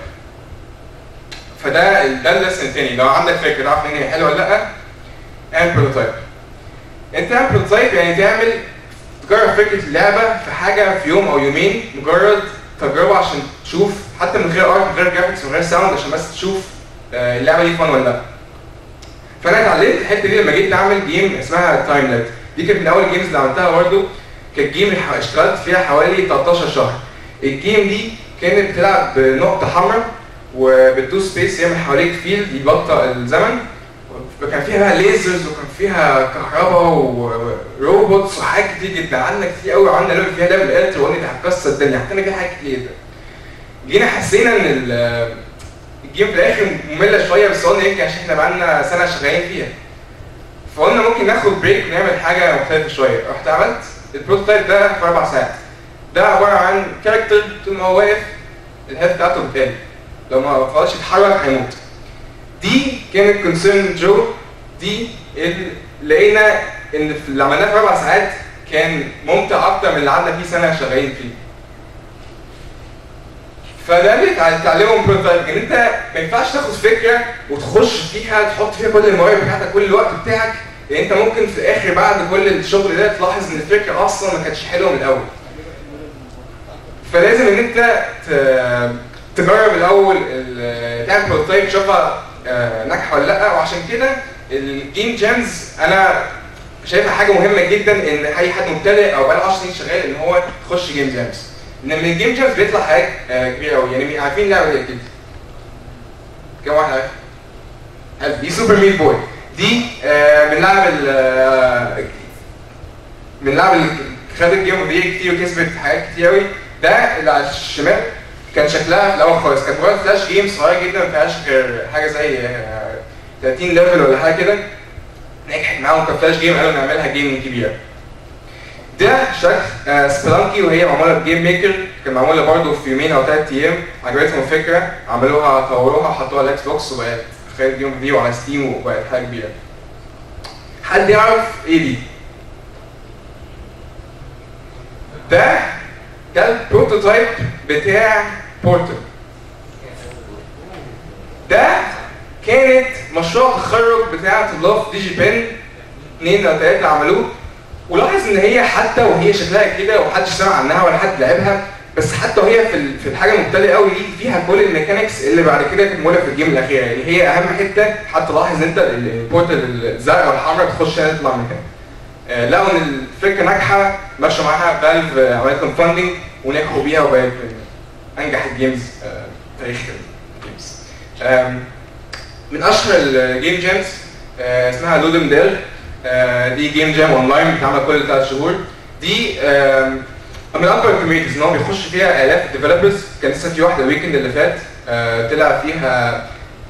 فده ده الليسن التاني لو عندك فكره تعرف ان هي حلوه ولا لا اعمل بروتوتايب انت تعمل بروتوتايب يعني تعمل تجرب فكره اللعبه في حاجه في يوم او يومين مجرد تجربه عشان تشوف حتى من غير ارت من غير جرافيكس من غير ساوند عشان بس تشوف آه، اللعبه دي فن ولا لا فانا اتعلمت الحته دي لما جيت اعمل جيم اسمها تايم ليت دي كانت من اول الجيمز اللي عملتها برضه كانت جيم اللي ح- اشتغلت فيها حوالي 13 شهر الجيم دي كانت بتلعب بنقطه حمراء وبتدوس سبيس يعمل حواليك فيلد يبطئ الزمن وكان فيها بقى ليزرز وكان فيها كهرباء وروبوتس وحاجات كتير جدا عندنا كتير قوي وعندنا ليفل فيها ليفل التر وقلنا دي هتكسر الدنيا حطينا فيها حاجات كتير جدا جينا حسينا ان ال- الجيم في الاخر ممله شويه بس قلنا يمكن عشان احنا بقالنا سنه شغالين فيها فقلنا ممكن ناخد بريك ونعمل حاجه مختلفه شويه رحت عملت البروتوتايب ده في اربع ساعات ده عباره عن كاركتر طول ما هو واقف الهيلث بتاعته بتقل لو ما فضلش يتحرك هيموت دي كانت كونسيرن جو دي اللي لقينا ان في اللي عملناه في اربع ساعات كان ممتع اكتر من اللي قعدنا فيه سنه شغالين فيه فده اللي تع- تعلمه من بروتوتايب ان انت ما ينفعش تاخد فكره وتخش فيها تحط فيها كل المواهب بتاعتك كل الوقت بتاعك لان انت ممكن في الاخر بعد كل الشغل ده تلاحظ ان الفكره اصلا ما كانتش حلوه من الاول فلازم ان انت ت- تجرب الاول ال- تعمل بروتوتايب تشوفها آه، ناجحه ولا لا وعشان كده الجيم جامز انا شايفها حاجه مهمه جدا ان اي حد مبتدئ او بقاله 10 سنين شغال ان هو يخش جيم جامز ان من الجيم جامز بيطلع حاجات آه، كبيره قوي يعني عارفين لعبه زي كده كم واحد عارف؟ عارف دي سوبر ميت بوي دي آه، من لعب ال آه، من لعب اللي خدت جيم اوف ذا كتير وكسبت حاجات كتير قوي ده اللي على الشمال كان شكلها في الاول خالص كانت مجرد فلاش جيم صغير جدا ما فيهاش غير حاجه زي آه، 30 ليفل ولا حاجه كده نجحت معاهم كفلاش جيم قالوا نعملها جيم كبيره ده شكل آه سبلانكي وهي معموله بجيم ميكر كان معموله برضه في يومين او ثلاث ايام عجبتهم الفكره عملوها طوروها حطوها على الاكس بوكس وبقت خدت جيم فيو على ستيم وبقت حاجه كبيره حد يعرف ايه دي؟ ده ده البروتوتايب بتاع بورتل ده كانت مشروع التخرج بتاع طلاب دي جي بن اثنين او ثلاثه عملوه ولاحظ ان هي حتى وهي شكلها كده ومحدش سمع عنها ولا حد لعبها بس حتى وهي في ال- في الحاجه المبتدئه قوي دي فيها كل الميكانكس اللي بعد كده كانت موجوده في الجيم الاخيره يعني هي اهم حته حتى لاحظ انت ال- البورتال الزرقاء والحمراء تخش هنا تطلع من هنا آه، لقوا ان الفكره ناجحه مشوا معاها فالف آه، عملت لهم فاندنج ونجحوا بيها وبقت من انجح الجيمز آه، في تاريخ الجيمز آم، من اشهر الجيم جامز آه، اسمها لودم ديل آه، دي جيم جام اونلاين بتتعمل كل ثلاث شهور دي آم، من اكبر الكوميونيتيز ان هو بيخش فيها الاف الديفلوبرز كان لسه في واحده الويكند اللي فات آه، طلع فيها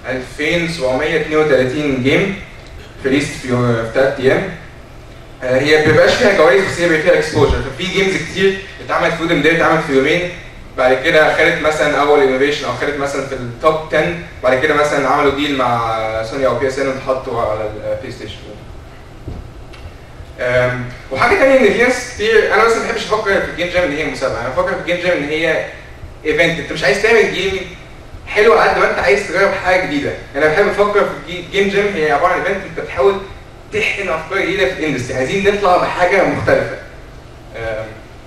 2732 جيم في ليست في في ثلاث ايام آه، هي ما بيبقاش فيها جوائز بس هي بيبقى فيها اكسبوجر ففي جيمز كتير اتعملت في ودم دي اتعملت في يومين بعد كده خدت مثلا اول انوفيشن او خدت مثلا في التوب 10 بعد كده مثلا عملوا ديل مع سوني او بي اس ان وحطوا على البلاي ستيشن أم، وحاجه ثانيه ان في ناس كتير انا بس ما بحبش افكر في الجيم جام ان هي مسابقه انا بفكر في الجيم جام ان هي ايفنت انت مش عايز تعمل جيم حلوه قد ما انت عايز تجرب حاجه جديده انا بحب افكر في جيم جيم هي عباره عن ايفنت انت بتحاول تحقن افكار جديده في الاندستري عايزين نطلع بحاجه مختلفه آم.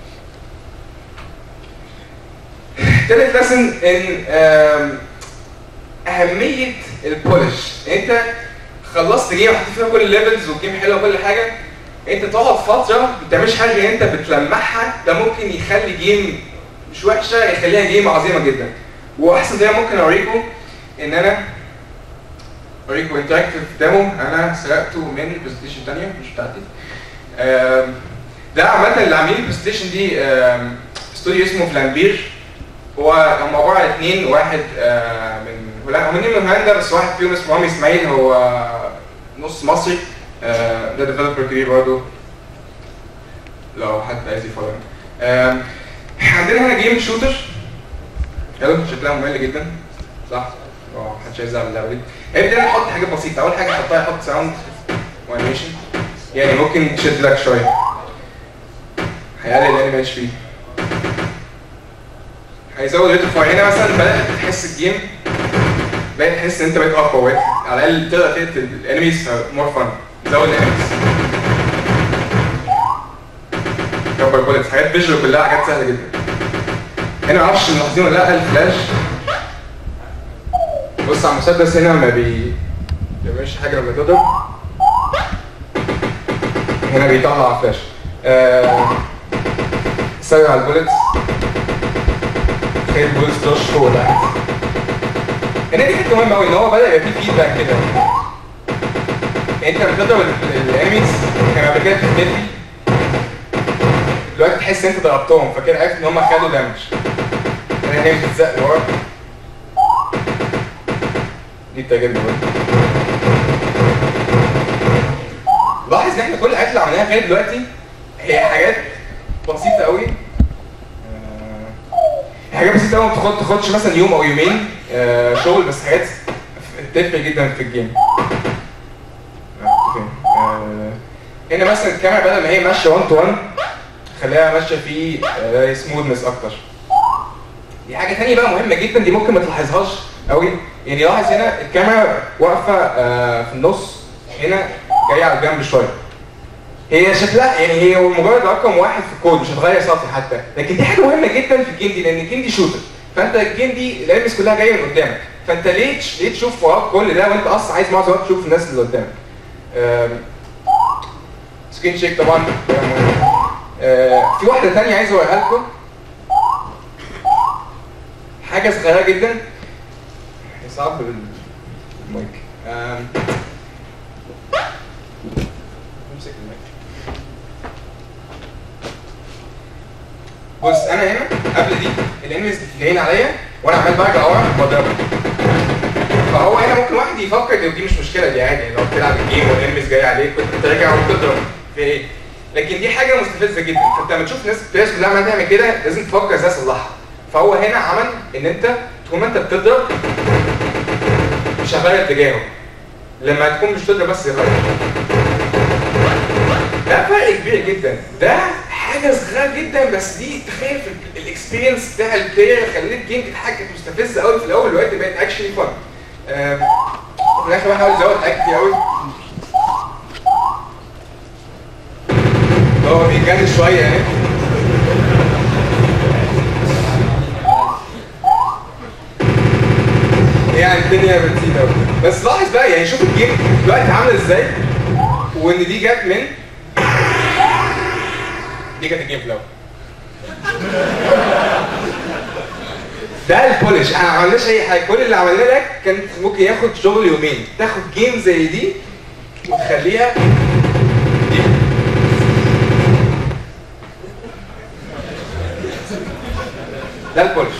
تالت لسن ان آم، اهميه البولش انت خلصت جيم حطيت فيها كل الليفلز والجيم حلو وكل حاجه انت تقعد فتره ما بتعملش حاجه غير انت بتلمعها ده ممكن يخلي جيم مش وحشه يخليها جيم عظيمه جدا واحسن طريقه ممكن اوريكم ان انا اوريكم انتراكتيف ديمو انا سرقته من برزنتيشن ثانيه مش بتاعتي آم، ده عامه اللي عاملين البرزنتيشن دي آم، استوديو اسمه فلامبير هو هم عباره عن اثنين واحد آه، من هولندا هم اثنين من هولندا بس واحد فيهم اسمه رامي اسماعيل هو نص مصري آه، ده ديفلوبر كبير برضه لو حد عايز يفولو آم، عندنا هنا جيم شوتر حلو شكلها ممل جدا صح؟ اه محدش عايز يلعب اللعبه دي هنبدا نحط حاجات بسيطه اول حاجه نحطها يحط ساوند وانيميشن يعني ممكن تشد لك شويه هيقلل الانيميشن فيه هيزود ريت الفاير هنا مثلا بدات تحس الجيم بقيت تحس ان انت بقيت اقوى بقيت على الاقل تقدر تقتل الانميز مور فن زود الانميز كبر بوليتس حاجات فيجوال كلها حاجات سهله جدا هنا معرفش ملاحظين ولا لا الفلاش بص على المسدس هنا ما بي بيعملش حاجه لما تضرب هنا بيطلع فلاش آه... سرع البوليتس تخيل البوليتس ترش فوق ده هنا دي حته مهمه قوي ان هو بدا يبقى فيه فيدباك كده انت بتضرب الانميز كان قبل كده بتختفي دلوقتي تحس انت ضربتهم فكده عرفت ان هم خدوا دامج هنا هي بتتزق لورا دي بتعجبني برضه لاحظ ان احنا كل الحاجات اللي عملناها لغايه دلوقتي هي حاجات بسيطه قوي آه، حاجات بسيطه قوي ما بتاخد تاخدش مثلا يوم او يومين آه، شغل بس حاجات تفرق جدا في الجيم آه، أوكي. آه، هنا مثلا الكاميرا بدل ما هي ماشيه 1 تو 1 خليها ماشيه في سموثنس اكتر دي حاجه ثانيه بقى مهمه جدا دي ممكن ما تلاحظهاش قوي يعني لاحظ هنا الكاميرا واقفه آه، في النص هنا جايه على الجنب شويه هي شكلها يعني هي مجرد رقم واحد في الكود مش هتغير سطح حتى لكن دي حاجه مهمه جدا في الجيم دي لان الجيم دي شوتر فانت الجيم دي الانميز كلها جايه من قدامك فانت ليه تش- ليه تشوف وراك كل ده وانت اصلا عايز معظم الوقت تشوف الناس اللي قدامك آم، سكرين شيك طبعا ده مهم. آه، في واحده ثانيه عايز اوريها لكم حاجه صغيره جدا هي صعب بالمايك آم، امسك المايك بص انا هنا قبل دي الانميز جايين عليا وانا عمال برجع ورا بضربهم فهو هنا ممكن واحد يفكر ان دي مش مشكله دي عادي لو بتلعب الجيم والانميز جاي عليك كنت راجع وبتضرب في ايه لكن دي حاجه مستفزه جدا فانت لما تشوف ناس الناس كلها عماله تعمل كده لازم تفكر ازاي اصلحها فهو هنا عمل ان انت طول ما انت بتضرب مش هغير اتجاهه لما تكون مش بتضرب بس يغير ده فرق كبير جدا ده حاجه صغيره جدا بس دي تخيل في الاكسبيرينس بتاع البلاير خلت الجيم دي حاجه كانت مستفزه قوي في الاول دلوقتي بقت اكشلي فن في الاخر بحاول ازود حاجات كتير قوي هو بيتجنن شويه يعني يعني الدنيا بتزيد قوي بس لاحظ بقى يعني شوف الجيم دلوقتي عامله ازاي وان دي جت من دي كانت الجيم في الاول ده البولش احنا ما عملناش اي حاجه كل اللي عملناه ده كان ممكن ياخد شغل يومين تاخد جيم زي دي وتخليها دي ده البولش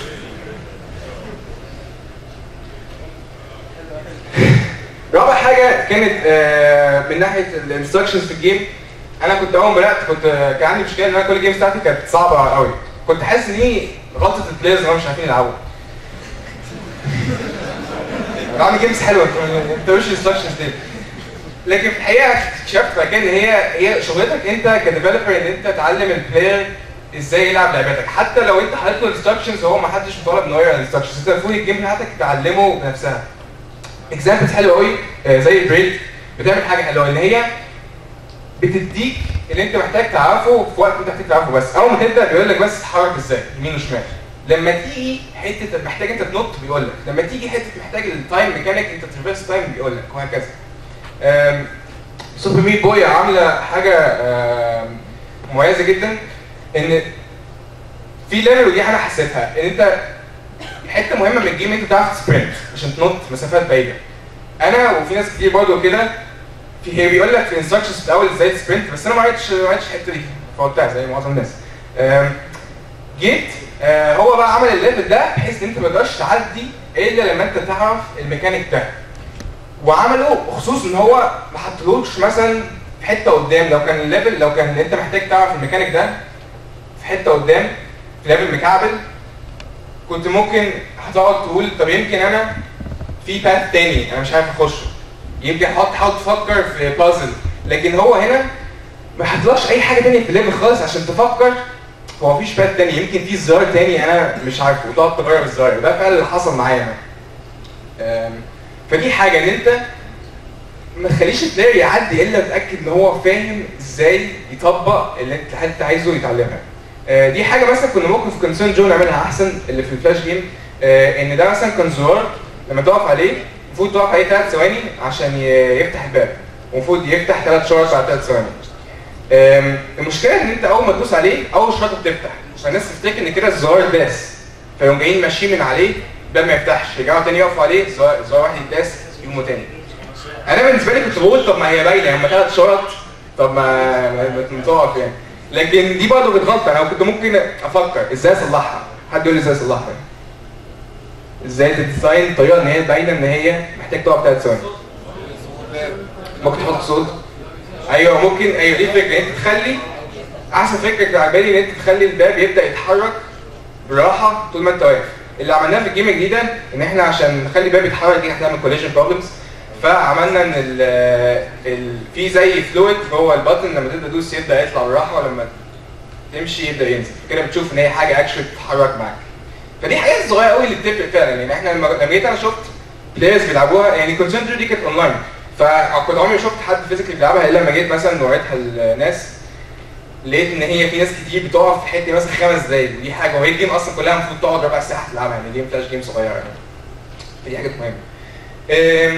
رابع حاجه كانت آه، من ناحيه الانستراكشنز في الجيم انا كنت اول ما بدات كنت كان عندي مشكله ان انا كل الجيمز بتاعتي كانت صعبه قوي كنت حاسس ان دي غلطه البلايرز ان هم مش عارفين يلعبوا بعمل جيمز حلوه ما بتقولش انستراكشنز دي لكن في الحقيقه اكتشفت بعد كده ان هي هي شغلتك انت كديفلوبر ان انت تعلم البلاير ازاي يلعب لعبتك حتى لو انت حاطط له انستراكشنز هو ما حدش مطالب ان هو يقرا الانستراكشنز انت المفروض الجيم بتاعتك تعلمه بنفسها اكزامبلز حلوه قوي آه، زي بريد بتعمل حاجه حلوه ان هي بتديك اللي انت محتاج تعرفه في وقت انت محتاج تعرفه بس اول ما تبدا بيقول لك بس تتحرك ازاي يمين وشمال لما تيجي حته محتاج انت تنط بيقول لك لما تيجي حته محتاج التايم ميكانيك انت تريفرس تايم بيقول لك وهكذا آم، سوبر ميت بوي عامله حاجه آم، مميزه جدا ان في ليفل ودي انا حسيتها ان انت حته مهمه من الجيم انت تعرف سبرنت عشان تنط مسافات بعيده انا وفي ناس كتير برضه كده في هي بيقول لك في الانستراكشنز في الاول ازاي تسبرنت بس انا ما عرفتش ما عرفتش الحته دي فوتها زي معظم الناس آم، جيت آه، هو بقى عمل الليفل ده بحيث ان انت ما تقدرش تعدي الا لما انت تعرف الميكانيك ده وعمله خصوص ان هو ما حطلوش مثلا في حته قدام لو كان الليفل لو كان انت محتاج تعرف الميكانيك ده في حته قدام في ليفل مكعبل كنت ممكن هتقعد تقول طب يمكن انا في باث تاني انا مش عارف اخشه يمكن حط تحاول تفكر في بازل لكن هو هنا ما حطلاش اي حاجه تانية في الليفل خالص عشان تفكر هو مفيش باث تاني يمكن في زرار تاني انا مش عارفه وتقعد تغير الزرار ده فعلا اللي حصل معايا انا أم، فدي حاجه ان انت ما تخليش البلاير يعدي الا تتاكد ان هو فاهم ازاي يطبق اللي انت انت عايزه يتعلمها آه، دي حاجه مثلا كنا ممكن في كونسيرن جو نعملها احسن اللي في الفلاش جيم آه، ان ده مثلا كان زرار لما تقف عليه المفروض تقف عليه ثلاث ثواني عشان ي- يفتح الباب المفروض يفتح ثلاث شرط بعد ثلاث ثواني آم، المشكله ان انت اول ما تدوس عليه اول شرطه بتفتح فالناس تفتكر ان كده الزرار داس فيقوم جايين ماشيين من عليه الباب ما يفتحش يرجعوا تاني يقفوا عليه زرار زرار واحد يتداس يقوموا تاني انا بالنسبه لي كنت بقول طب ما هي باينه هم ثلاث شرط طب ما ما ما تقف يعني لكن دي برضه كانت غلطه انا كنت ممكن افكر ازاي اصلحها حد يقول لي ازاي اصلحها ازاي تديزاين طريقه ان هي باينه ان هي محتاج تقف ثلاث ثواني ممكن تحط صوت ايوه ممكن ايوه دي فكره انت تخلي احسن فكره كانت على بالي ان انت تخلي الباب يبدا يتحرك براحه طول ما انت واقف اللي عملناه في الجيم الجديده ان احنا عشان نخلي الباب يتحرك دي هتعمل كوليجن بروبلمز فعملنا ان ال ال في زي فلويد جوه البطن لما تبدا تدوس يبدا يطلع بالراحه ولما تمشي يبدا ينزل كده بتشوف ان هي حاجه اكشن تتحرك معاك فدي حاجات صغيره قوي اللي بتفرق فعلا يعني احنا لما لما جيت انا شفت بلايرز بيلعبوها يعني كونسنتري دي كانت اونلاين فكنت عمري ما شفت حد فيزيكالي بيلعبها الا لما جيت مثلا وريتها للناس لقيت ان هي في ناس كتير بتقف في حته مثلا خمس دقايق ودي حاجه وهي الجيم اصلا كلها المفروض تقعد ربع ساعه تلعبها يعني جيم فلاش جيم صغيره يعني فدي حاجات مهمه أم،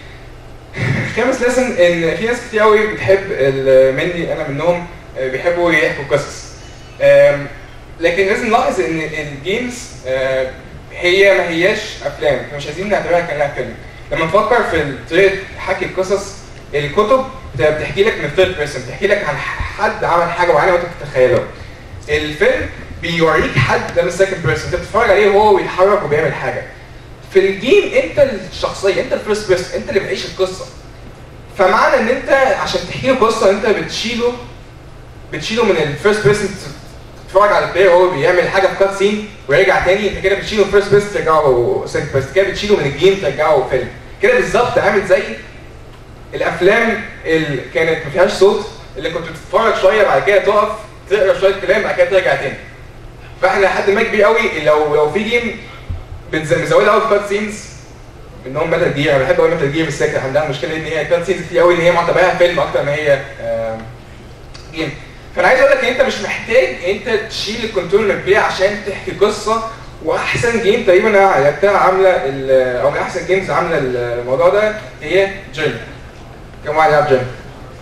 خامس لسن ان في ناس كتير قوي بتحب ال- مني انا منهم آه، بيحبوا يحكوا قصص أم، لكن لازم نلاحظ ان الجيمز آه، هي ما هياش افلام احنا مش عايزين نعتبرها كانها فيلم لما نفكر في طريقه حكي القصص الكتب بت- بتحكي لك من ثيرد بيرسون بتحكي لك عن حد عمل حاجه معينه وانت بتتخيلها الفيلم بيوريك حد ده من سكند بيرسون انت بتتفرج عليه وهو بيتحرك وبيعمل حاجه في الجيم انت الشخصيه انت الفيرست بيرسون انت اللي بتعيش القصه فمعنى ان انت عشان تحكي له قصه انت بتشيله بتشيله من الفيرست بيرسون تتفرج على البلاير وهو بيعمل حاجه في كات سين ويرجع تاني انت كده بتشيله من فيرست بيرسون ترجعه سكند بيرسون كده بتشيله من الجيم ترجعه فيلم كده بالظبط عامل زي الافلام اللي كانت ما فيهاش صوت اللي كنت بتتفرج شويه بعد كده تقف تقرا شويه كلام بعد كده ترجع تاني فاحنا لحد ما كبير قوي لو لو في جيم بنز- بنزودها قوي في كات سينز منهم ميتال جير انا بحب قوي ميتال جير بالسكه عندها مشكله ان هي كات سينز كتير قوي ان هي معتبرها فيلم اكتر ما هي آم، جيم فانا عايز اقول لك ان انت مش محتاج انت تشيل الكنترول من البلاي عشان تحكي قصه واحسن جيم تقريبا انا لعبتها عامله ال- او من احسن جيمز عامله الموضوع ده هي جيرني كم واحد يلعب جيرني؟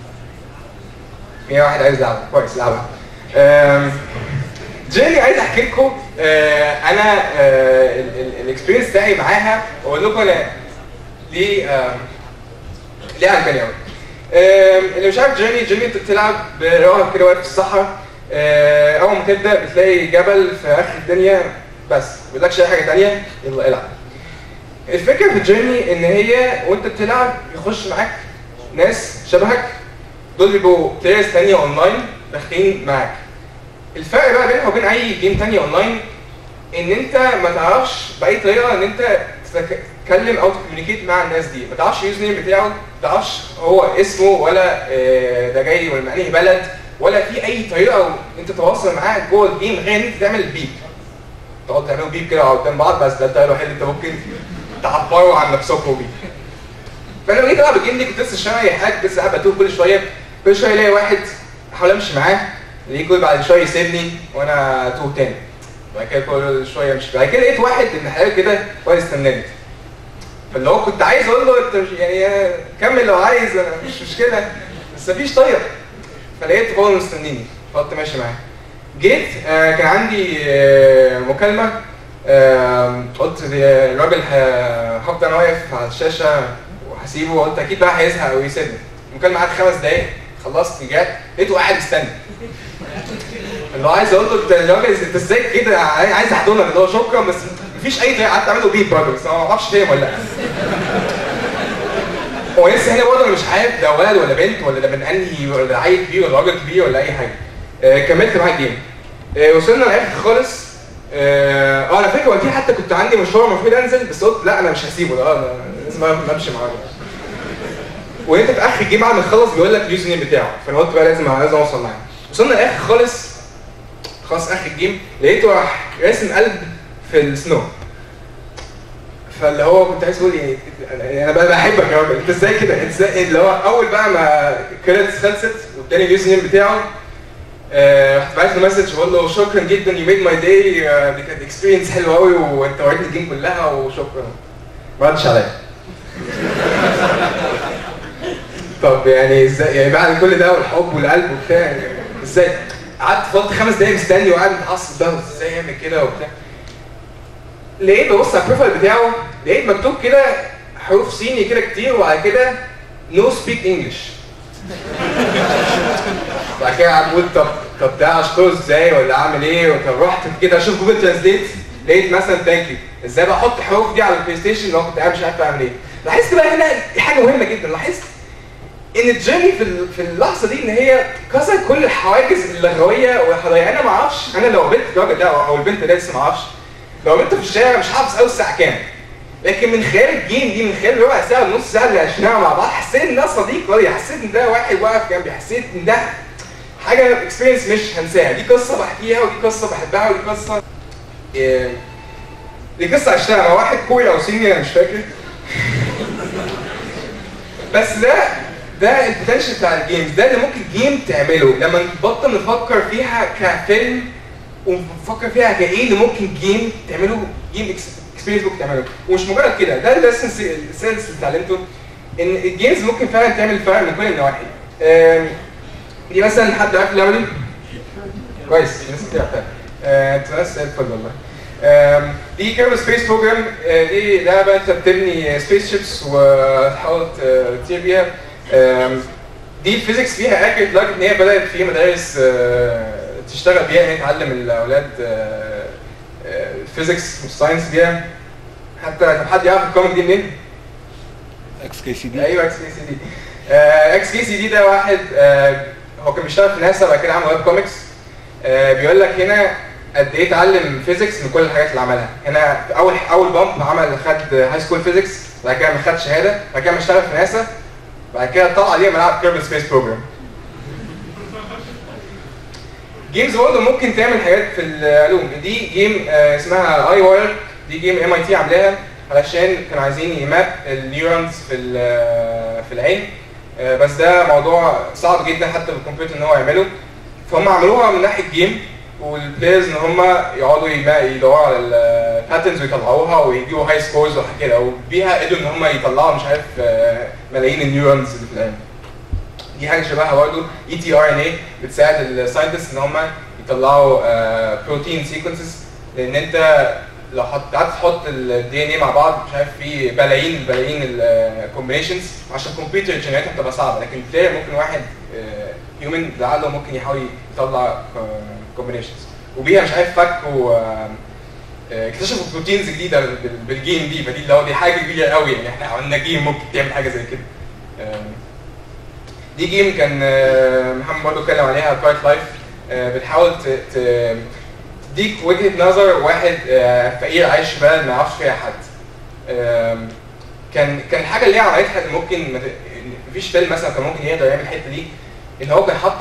100 واحد عايز يلعبها كويس لعبها أم، جيرني عايز احكي لكم آه، انا الاكسبيرينس بتاعي معاها واقول لكم انا ليه آم، ليه عجباني قوي آم، اللي مش عارف جيرني جيرني انت بتلعب براهب كده واقف في الصحراء آه، اول ما تبدا بتلاقي جبل في اخر الدنيا بس ما بيقولكش اي حاجه ثانيه يلا العب الفكره في جيرني ان هي وانت بتلعب يخش معاك ناس شبهك دول بيبقوا بلايرز ثانيه اونلاين داخلين معاك الفرق بقى بينها وبين اي جيم تانية اونلاين ان انت ما تعرفش باي طريقه ان انت تتكلم او تكوميونيكيت مع الناس دي ما تعرفش اليوزر نيم بتاعه ما تعرفش هو اسمه ولا آه، ده جاي ولا من انهي بلد ولا في اي طريقه انت تتواصل معاه جوه الجيم غير ان انت تعمل بيب تقعد تعملوا بيب كده قدام بعض بس ده الطريقه الوحيده اللي انت ممكن تعبروا عن نفسكم بيه فانا لما جيت العب الجيم دي كنت لسه مش فاهم اي حاجه كنت لسه قاعد بتوه كل شويه كل شويه الاقي واحد احاول امشي معاه الاقيه كل بعد شويه يسيبني وانا توه تاني بعد كده كل شويه امشي بعد كده لقيت واحد من حاجه كده واقف يستناني فاللي هو كنت عايز اقول له انت مش يعني كمل لو عايز أنا مش مشكله بس مفيش طيب فلقيت هو مستنيني فقلت ماشي معاه جيت آه كان عندي آه مكالمه آه قلت دي- الراجل ه- هفضل انا واقف على الشاشه وهسيبه وقلت اكيد بقى هيزهق او يسيبني المكالمه قعدت خمس دقايق خلصت رجعت لقيته قاعد مستني اللي هو عايز اقول له انت الراجل انت ازاي كده عاي- عايز احضنك اللي هو شكرا بس مفيش اي طريقه قعدت اعمل له بيب برضه بس انا ما اعرفش فاهم ولا لا هو لسه هنا برضه أنا مش عارف ده ولد ولا بنت ولا ده من انهي ولا ده عيل كبير ولا راجل كبير ولا اي حاجه آه كملت معاه الجيم آه وصلنا للاخر خالص اه آه، على فكره وقتها حتى كنت عندي مشوار المفروض انزل بس قلت لا انا مش هسيبه ده آه، أنا لازم امشي معاه وانت في اخر الجيم بعد ما تخلص بيقول لك اليوزر نيم بتاعه فانا قلت بقى لازم لازم اوصل معاه وصلنا للاخر خالص خلاص اخر الجيم لقيته راح راسم قلب في السنو فاللي هو كنت عايز اقول يعني يعني انا بقى بحبك يا راجل انت ازاي كده انت ازاي اللي هو اول بقى ما كريدتس خلصت واداني اليوزر نيم بتاعه آه، رحت بعت له مسج بقول له شكرا جدا يو ميد ماي داي دي كانت اكسبيرينس حلوه قوي وانت وريتني الجيم كلها وشكرا ما ردش عليا طب يعني ازاي يعني بعد كل ده والحب والقلب وبتاع يعني ازاي قعدت فضلت خمس دقايق مستني وقاعد متعصب بقى ازاي يعمل كده وبتاع لقيت ببص على البروفايل بتاعه لقيت مكتوب كده حروف صيني كده كتير وبعد كده نو سبيك انجلش بعد كده قعدت اقول طب طب ده اشكره ازاي ولا اعمل ايه طب رحت كده اشوف جوجل ترانسليت لقيت مثلا ثانك يو ازاي بقى احط الحروف دي على البلاي ستيشن اللي هو كنت قاعد مش عارف اعمل ايه لاحظت بقى هنا حاجه مهمه جدا لاحظت ان الجيرني في ال- في اللحظه دي ان هي كسرت كل الحواجز اللغويه والحضاريه انا ما اعرفش انا لو قابلت الراجل ده او البنت ده لسه ما اعرفش لو قابلته في الشارع مش حافظ قوي الساعه كام لكن من خلال الجيم دي من خلال ربع ساعه ونص ساعه اللي عشناها مع بعض حسيت ان ده صديق ليا حسيت ان ده واحد واقف جنبي حسيت ان ده حاجه اكسبيرينس مش هنساها دي قصه بحكيها ودي قصه بحبها ودي قصه إيه، دي قصه عشتها مع واحد كوري او صيني انا مش فاكر بس ده ده البوتنشال بتاع الجيمز ده اللي ممكن جيم تعمله لما نبطل نفكر فيها كفيلم ونفكر فيها كايه اللي ممكن جيم تعمله جيم اكسبيرينس ممكن تعمله ومش مجرد كده ده السنس السنس اللي اتعلمته ان الجيمز ممكن فعلا تعمل فرق من كل النواحي آم، دي مثلا حد عارف اللعبه دي؟ كويس الناس كتير عارفاها آه، انت ناس زي الفل والله آم، دي كيربل سبيس بروجرام دي لعبه انت بتبني سبيس شيبس وتحاول ت- تطير بيها آم، دي الفيزيكس فيها اكيد لدرجه ان هي بدات في مدارس آه، تشتغل بيها ان هي تعلم الاولاد الفيزيكس والساينس بيها حتى طب حد يعرف الكوميك دي منين؟ اكس كي سي دي ايوه اكس كي سي دي اكس كي سي دي ده واحد آه، هو كان بيشتغل في ناسا بعد كده عمل ويب كوميكس آه، بيقول لك هنا قد ايه اتعلم فيزيكس من كل الحاجات اللي عملها هنا في اول اول بامب عمل خد هاي سكول فيزيكس بعد كده ما خد شهاده بعد كده ما اشتغل في ناسا بعد كده طلع عليه ملعب كيربل سبيس بروجرام جيمز برضه ممكن تعمل حاجات في العلوم دي جيم آه، اسمها اي واير دي جيم ام اي تي عاملاها علشان كانوا عايزين يماب النيورونز في ال- في العين آه، بس ده موضوع صعب جدا حتى بالكمبيوتر ان هو يعمله فهم عملوها من ناحيه جيم والبلايرز ان هم يقعدوا يما- يدوروا على الباترنز ويطلعوها ويجيبوا هاي سكورز وكده وبيها قدروا ان هم يطلعوا مش عارف آه، ملايين النيورونز اللي في العين دي حاجه شبهها برضه اي تي ار ان اي بتساعد الساينتست ان هم يطلعوا بروتين سيكونسز لان انت لو حط قعدت تحط الدي ان اي مع بعض مش عارف في بلايين بلايين الكومبينيشنز عشان الكمبيوتر جنريتها بتبقى صعبه لكن بلاير ممكن واحد هيومن بعقله ممكن يحاول يطلع كومبينيشنز وبيها مش عارف فكوا آه، آه، اكتشفوا بروتينز جديده بال- بالجيم دي فدي اللي هو دي حاجه كبيره قوي يعني احنا عملنا جيم ممكن تعمل حاجه زي كده آه، دي جيم كان آه، محمد برضه اتكلم عليها كارت لايف بتحاول ت- ت- تديك وجهه نظر واحد آه، فقير عايش في بلد ما يعرفش فيها حد آم، كان كان الحاجه اللي هي عملتها اللي ممكن ما ت- مفيش فيلم مثلا كان ممكن يقدر يعمل الحته دي ان هو كان حطك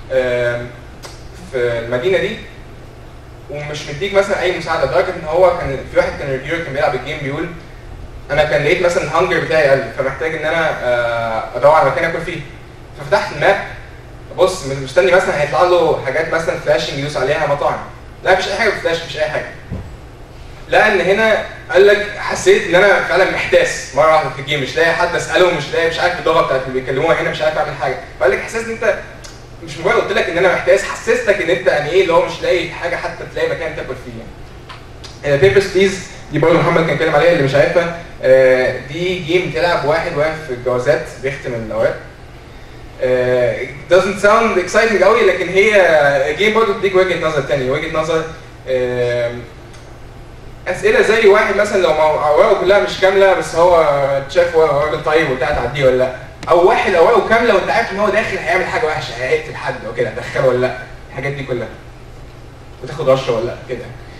آم، في المدينه دي ومش مديك مثلا اي مساعده لدرجه ان هو كان في واحد كان ريفيور كان بيلعب الجيم بيقول انا كان لقيت مثلا الهانجر بتاعي قل فمحتاج ان انا آه، ادور على مكان اكل فيه ففتحت الماب بص مستني مثلا هيطلع له حاجات مثلا فلاشنج يدوس عليها مطاعم لا مفيش اي حاجه بتفلاش مفيش اي حاجه لا ان هنا قال لك حسيت ان انا فعلا محتاس مره واحده في الجيم مش لاقي حد اساله مش لاقي مش عارف اللغه بتاعت اللي بيكلموها هنا مش عارف اعمل حاجه فقال لك احساس ان انت مش مجرد قلت لك ان انا محتاس حسستك ان انت يعني ايه اللي هو مش لاقي حاجه حتى تلاقي مكان تاكل فيه يعني بيبرز بليز دي برضه محمد كان اتكلم عليها اللي مش عارفها آه، دي جيم تلعب واحد واقف في الجوازات بيختم الاوقات آه، it doesn't sound exciting قوي لكن هي جيم برضه بتديك وجهه نظر تاني وجهه نظر آم، اسئله زي واحد مثلا لو اوراقه كلها مش كامله بس هو شايف هو راجل طيب وبتاع تعديه ولا لا او واحد اوراقه كامله وانت عارف ان هو داخل هيعمل حاجه وحشه هيقتل حد او كده هتدخله ولا لا الحاجات دي كلها وتاخد رشه ولا لا كده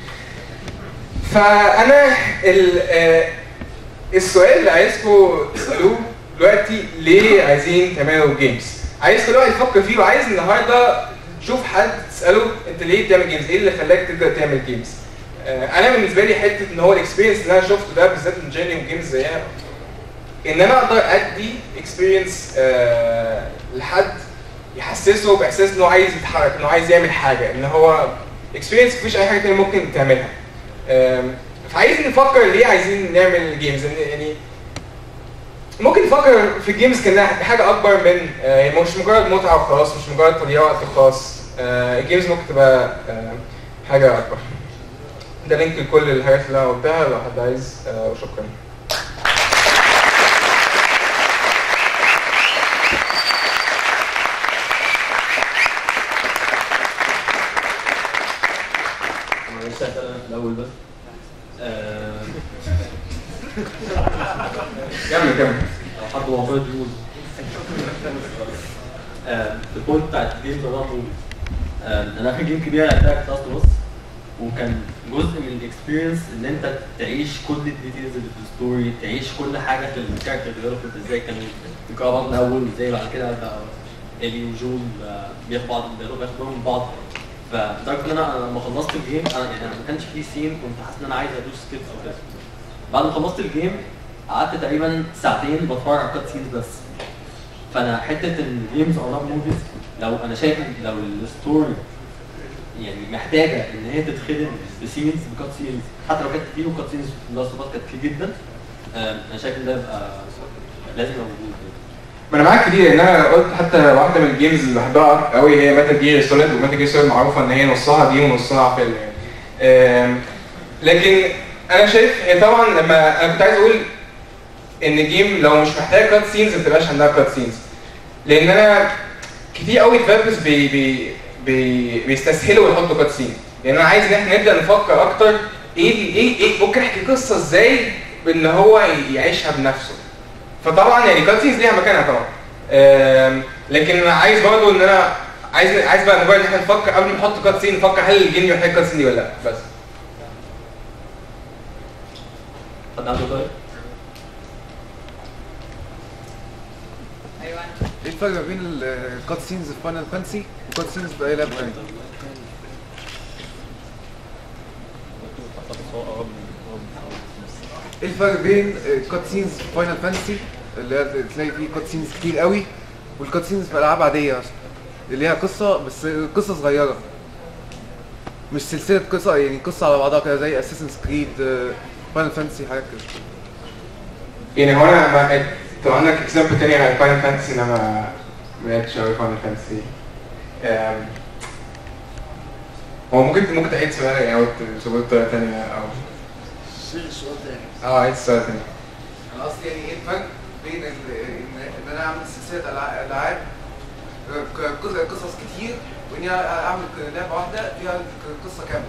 فانا ال آه، السؤال اللي عايزكم تسالوه دلوقتي ليه عايزين تعملوا جيمز عايز كل واحد يفكر فيه وعايز النهارده تشوف حد تساله انت ليه بتعمل جيمز ايه اللي خلاك تبدا تعمل جيمز آه، انا بالنسبه لي حته ان هو الاكسبيرينس اللي انا شفته ده بالذات من جيني وجيمز زيها ان انا اقدر ادي اكسبيرينس آه لحد يحسسه باحساس انه عايز يتحرك انه عايز يعمل حاجه ان هو اكسبيرينس مفيش اي حاجه تانية ممكن تعملها آم، فعايزين نفكر ليه عايزين نعمل جيمز يعني ممكن نفكر في الجيمز كانها حاجه اكبر من آه، يعني مش مجرد متعه وخلاص مش مجرد تضييع وقت وخلاص آه، الجيمز ممكن تبقى آه، حاجه اكبر ده لينك لكل الحاجات اللي انا قلتها لو حد عايز آه، وشكرا انا لسه هسأل انا في الاول بس آه، كمل كمل لو حد موضوع يقول البوينت بتاعت الجيم ده موفي انا اخر جيم كبير لعبتها كانت لاست بص وكان جزء من الاكسبيرينس ان انت تعيش كل الديتيلز اللي في الستوري تعيش كل حاجه في الكاركتر ديفلوبمنت ازاي كانوا بيقرأوا بعض من الاول ازاي بعد كده بقى ايلي وجول آه، بياخدوا بعض بياخدوا من بعض فلدرجه ان انا لما خلصت الجيم انا يعني أنا ما كانش في سين كنت حاسس ان انا عايز ادوس سكيبس او كده بعد ما خلصت الجيم قعدت تقريبا ساعتين بتفرج على كات سينز بس فانا حته ان الجيمز او موفيز لو انا شايف إن لو الستوري يعني محتاجه ان هي تتخدم بسينز بكات سينز حتى لو كانت كتير وكات سينز لاست كانت كتير جدا آم، انا شايف ان ده يبقى لازم يبقى موجود ما انا معاك كتير ان انا قلت حتى واحده من الجيمز اللي بحبها قوي هي ميتال جير سوليد وميتال جير سوليد معروفه ان هي نصها جيم ونصها فيلم يعني آم، لكن انا شايف هي طبعا لما انا كنت عايز اقول ان جيم لو مش محتاجه كات سينز ما تبقاش عندها كات سينز لان انا كتير قوي ديفلوبرز بي بي بي بيستسهلوا ويحطوا كات سين يعني انا عايز ان احنا نبدا نفكر اكتر ايه ايه ايه ممكن احكي قصه ازاي بان هو يعيشها بنفسه فطبعا يعني كات سينز ليها مكانها طبعا آم، لكن انا عايز برضه ان انا عايز عايز بقى مجرد ان احنا نفكر قبل ما نحط كات سين نفكر هل الجيم محتاج كات سين دي ولا لا بس حد عنده طيب؟ ايه الفرق ما بين الكات سينز في فاينل فانسي وكات سينز في اي لعبه ثانيه؟ ايه الفرق بين الكات سينز في فاينل فانسي اللي هي تلاقي فيه كات سينز كتير قوي والكات سينز في العاب عاديه مثلا اللي ليها قصه بس قصه صغيره مش سلسله قصه يعني قصه على بعضها كده زي اساسنز كريد فاينل فانسي حاجات كده يعني هو انا ما طب عندك اكزامبل تاني على فاينل فانتسي انا ما ما لعبتش قوي فاينل فانتسي هو ممكن ممكن تعيد سؤالك يعني او تقول بطريقه تانية او السؤال تاني اه عيد السؤال تاني انا قصدي يعني ايه الفرق بين ال- ان ان انا اعمل سلسله ألع- العاب ك- قصص قصص كتير واني اعمل لعبه واحده فيها قصه كامله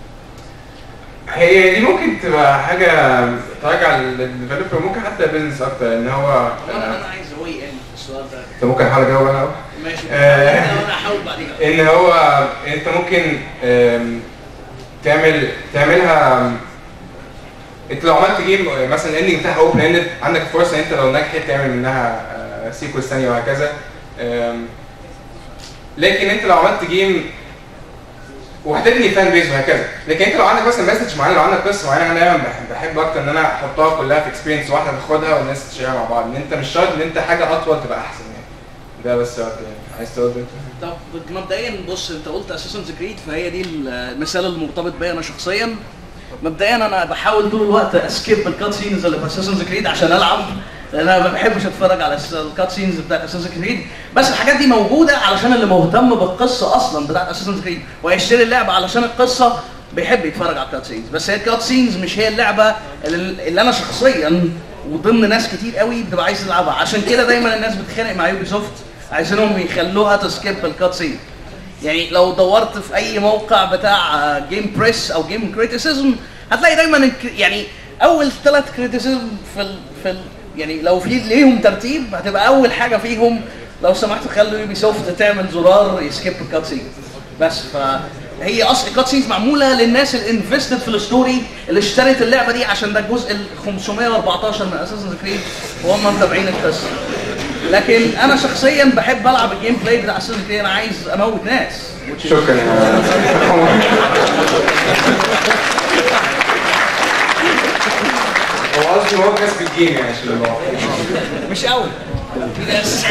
هي دي ممكن تبقى حاجه ترجع للديفلوبر ممكن حتى بيزنس اكتر ان هو هو انا انا عايز هو يقل السؤال ده انت ممكن احاول اجاوب انا أهو. ماشي آه. انا انا هحاول بعد كده ان هو انت ممكن آم، تعمل تعملها انت لو عملت جيم مثلا الاندنج بتاعها اوبن اندد عندك فرصه ان انت لو نجحت تعمل منها سيكوال ثانيه وهكذا آم، لكن انت لو عملت جيم وهتبني فان بيز وهكذا لكن انت لو عندك مثلا مسج معينه لو عندك قصه معينه انا دايما بحب, بحب اكتر ان انا احطها كلها في اكسبيرينس واحده تاخدها والناس تشيرها مع بعض ان انت مش شرط ان انت حاجه اطول تبقى احسن يعني ده بس وقت يعني عايز تقول انت طب مبدئيا بص انت قلت اساسنز كريد فهي دي المثال المرتبط بيا انا شخصيا مبدئيا انا بحاول طول الوقت اسكيب الكات سينز اللي في اساسنز كريد عشان العب لان انا ما بحبش اتفرج على الكات سينز بتاعت اساسنز كريد بس الحاجات دي موجوده علشان اللي مهتم بالقصه اصلا بتاعت اساسنز كريد وهيشتري اللعبه علشان القصه بيحب يتفرج على الكات سينز بس هي الكات سينز مش هي اللعبه اللي, اللي انا شخصيا وضمن ناس كتير قوي بتبقى عايز تلعبها عشان كده دايما الناس بتتخانق مع يوبي سوفت عايزينهم يخلوها تسكيب الكات سين يعني لو دورت في اي موقع بتاع جيم بريس او جيم كريتيسيزم هتلاقي دايما الك- يعني اول ثلاث كريتيسيزم في ال في ال يعني لو في ليهم ترتيب هتبقى اول حاجه فيهم لو سمحتوا خلوا يوبي سوفت تعمل زرار يسكيب الكات سين بس فهي اصل الكات سينز معموله للناس اللي انفستد في الستوري اللي اشترت اللعبه دي عشان ده الجزء ال 514 من اساسن كريد وهم متابعين القصه لكن انا شخصيا بحب العب الجيم بلاي بتاع اساسن كريد انا عايز اموت ناس which is- شكرا يا هو قصدي هو كاس بالجيم يعني عشان الله مش قوي في ناس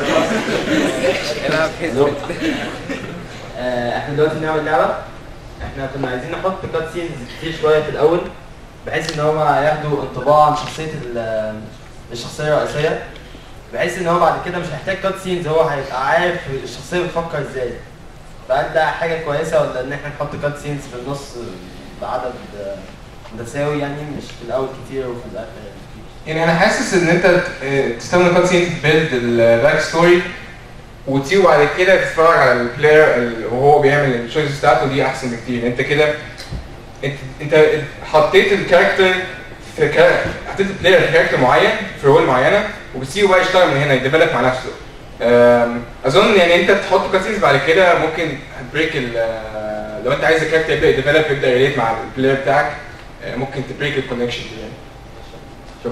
العب حزب آه، احنا دلوقتي بنعمل لعبه احنا كنا عايزين نحط كات سينز كتير شويه في الاول بحيث ان هما ياخدوا انطباع عن شخصيه ال- الشخصيه الرئيسيه بحيث ان هو بعد كده مش هيحتاج كات سينز هو هيبقى عارف الشخصيه بتفكر ازاي فهل ده حاجه كويسه ولا ان احنا نحط كات سينز في النص بعدد آه، متساوي يعني مش في الاول كتير وفي الاخر كتير يعني انا حاسس ان انت ت- تستخدم كات سين تبيلد الباك ستوري وتسيبه بعد كده تتفرج على البلاير ال- وهو بيعمل الشويس بتاعته دي احسن بكتير انت كده انت انت حطيت الكاركتر في كا- حطيت البلاير في كاركتر معين في رول معينه وبتسيبه بقى يشتغل من هنا يديفلوب مع نفسه أم، اظن يعني انت تحط كاتسينز بعد كده ممكن هتبريك ال- لو انت عايز الكاركتر يبدا يديفلوب يبدا يريت مع البلاير بتاعك أه، ممكن تبريك الكونكشن دي يعني شكرا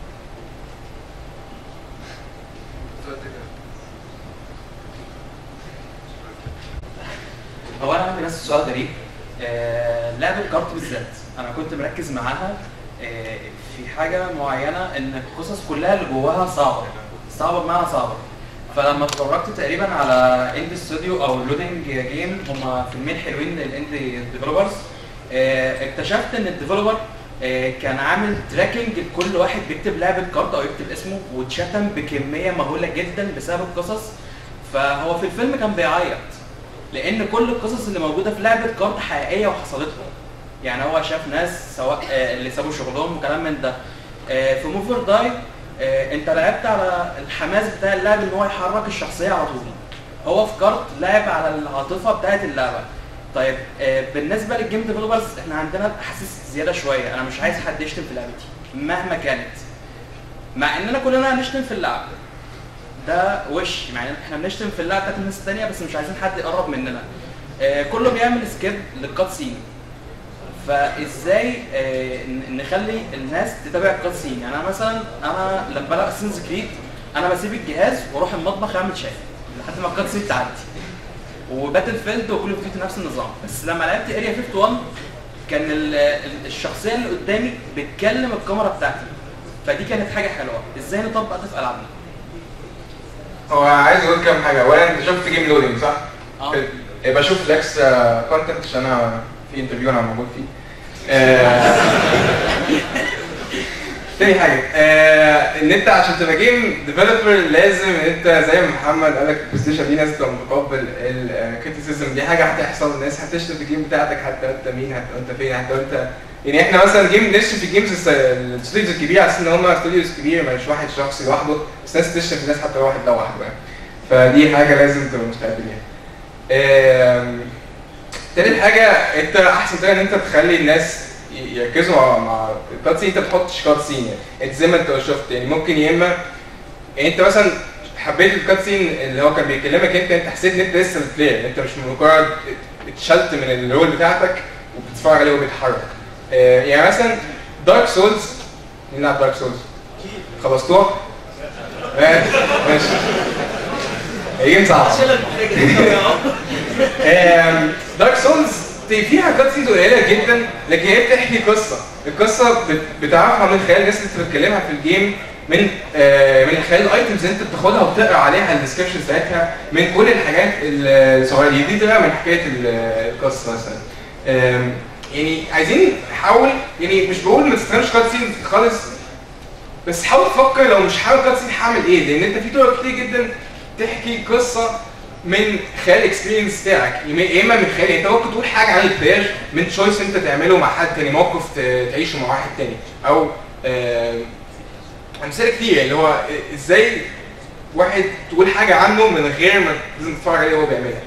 هو انا عندي بس سؤال غريب آه لعبه كارت بالذات انا كنت مركز معاها آه في حاجه معينه ان القصص كلها اللي جواها صعبه صعبه بمعنى صعبه فلما اتفرجت تقريبا على اند ستوديو او لودنج جيم هم فيلمين حلوين للاند ديفلوبرز اكتشفت ان الديفلوبر آه، كان عامل تراكنج لكل واحد بيكتب لعبه كارت او يكتب اسمه واتشتم بكميه مهوله جدا بسبب القصص فهو في الفيلم كان بيعيط لان كل القصص اللي موجوده في لعبه كارت حقيقيه وحصلت له يعني هو شاف ناس سواء آه، اللي سابوا شغلهم وكلام من ده آه، في موفر داي آه، انت لعبت على الحماس بتاع اللعب ان هو يحرك الشخصيه على طول هو في كارت لعب على العاطفه بتاعت اللعبه طيب آه، بالنسبه للجيم ديفلوبرز احنا عندنا احاسيس زياده شويه انا مش عايز حد يشتم في لعبتي مهما كانت مع اننا كلنا هنشتم في اللعب ده وش يعني احنا بنشتم في اللعبه بتاعت الناس الثانيه بس مش عايزين حد يقرب مننا آه، كله بيعمل سكيب للكات سين فازاي آه، ن- نخلي الناس تتابع الكات سين يعني انا مثلا انا لما بلعب اساسنز كريد انا بسيب الجهاز واروح المطبخ اعمل شاي لحد ما الكات سين تعدي وباتل فيلد وكل اوف ديوتي نفس النظام بس لما لعبت اريا 51 كان ال- ال- الشخصيه اللي قدامي بتكلم الكاميرا بتاعتي فدي كانت حاجه حلوه ازاي نطبق ده في العابنا هو عايز اقول كام حاجه اولا انت شفت جيم لودنج صح؟ اه يبقى شوف الاكس كونتنت عشان انا في انترفيو انا موجود فيه آه، تاني حاجه آه، ان انت عشان تبقى جيم ديفلوبر لازم ان انت زي ما محمد قال لك البلايستيشن دي ناس تبقى متقبل الكريتيسيزم دي حاجه هتحصل الناس هتشتم في الجيم بتاعتك حتى انت مين حتى انت فين حتى انت يعني احنا مثلا جيم نشتم في الجيمز الس- الاستوديوز الكبيره على اساس ان هم استوديوز كبير مش واحد شخص لوحده بس ناس تشتم في ناس حتى لو واحد لوحده يعني فدي حاجه لازم تبقى مستعد ليها آم، تالت حاجة انت احسن طريقة ان انت تخلي الناس ي- يركزوا مع مع الكات سين انت ما تحطش كات سين يعني انت زي ما انت شفت يعني ممكن يا اما يعني انت مثلا حبيت الكات سين اللي هو كان بيكلمك انت انت حسيت ان انت لسه البلاير انت مش مجرد اتشلت من الرول بتاعتك وبتتفرج عليه وبيتحرك آه، يعني مثلا دارك سولز مين لعب دارك سولز؟ خلصتوها؟ ماشي ماشي هي جيم صعبه الاسئله المحرجه دي قوي اهو دارك سولز فيها كات سينز قليله جدا لكن هي بتحكي قصه القصه بت- بتعرفها من خلال الناس اللي انت بتتكلمها في الجيم من آه من خلال الايتمز اللي انت بتاخدها وبتقرا عليها الديسكربشن بتاعتها من كل الحاجات الصغيره دي دي تبقى من حكايه ال- القصه مثلا آم، يعني عايزين نحاول يعني مش بقول ما تستخدمش كات سينز خالص بس حاول تفكر لو مش هعمل كات سين هعمل ايه لان انت في طرق كتير جدا تحكي قصه من خلال الاكسبيرينس بتاعك يا اما من خلال انت ممكن تقول حاجه عن البلاير من تشويس انت تعمله مع حد تاني موقف ت- تعيشه مع واحد تاني او آه، امثله كتير اللي هو ازاي واحد تقول حاجه عنه من غير ما لازم تتفرج عليه وهو بيعملها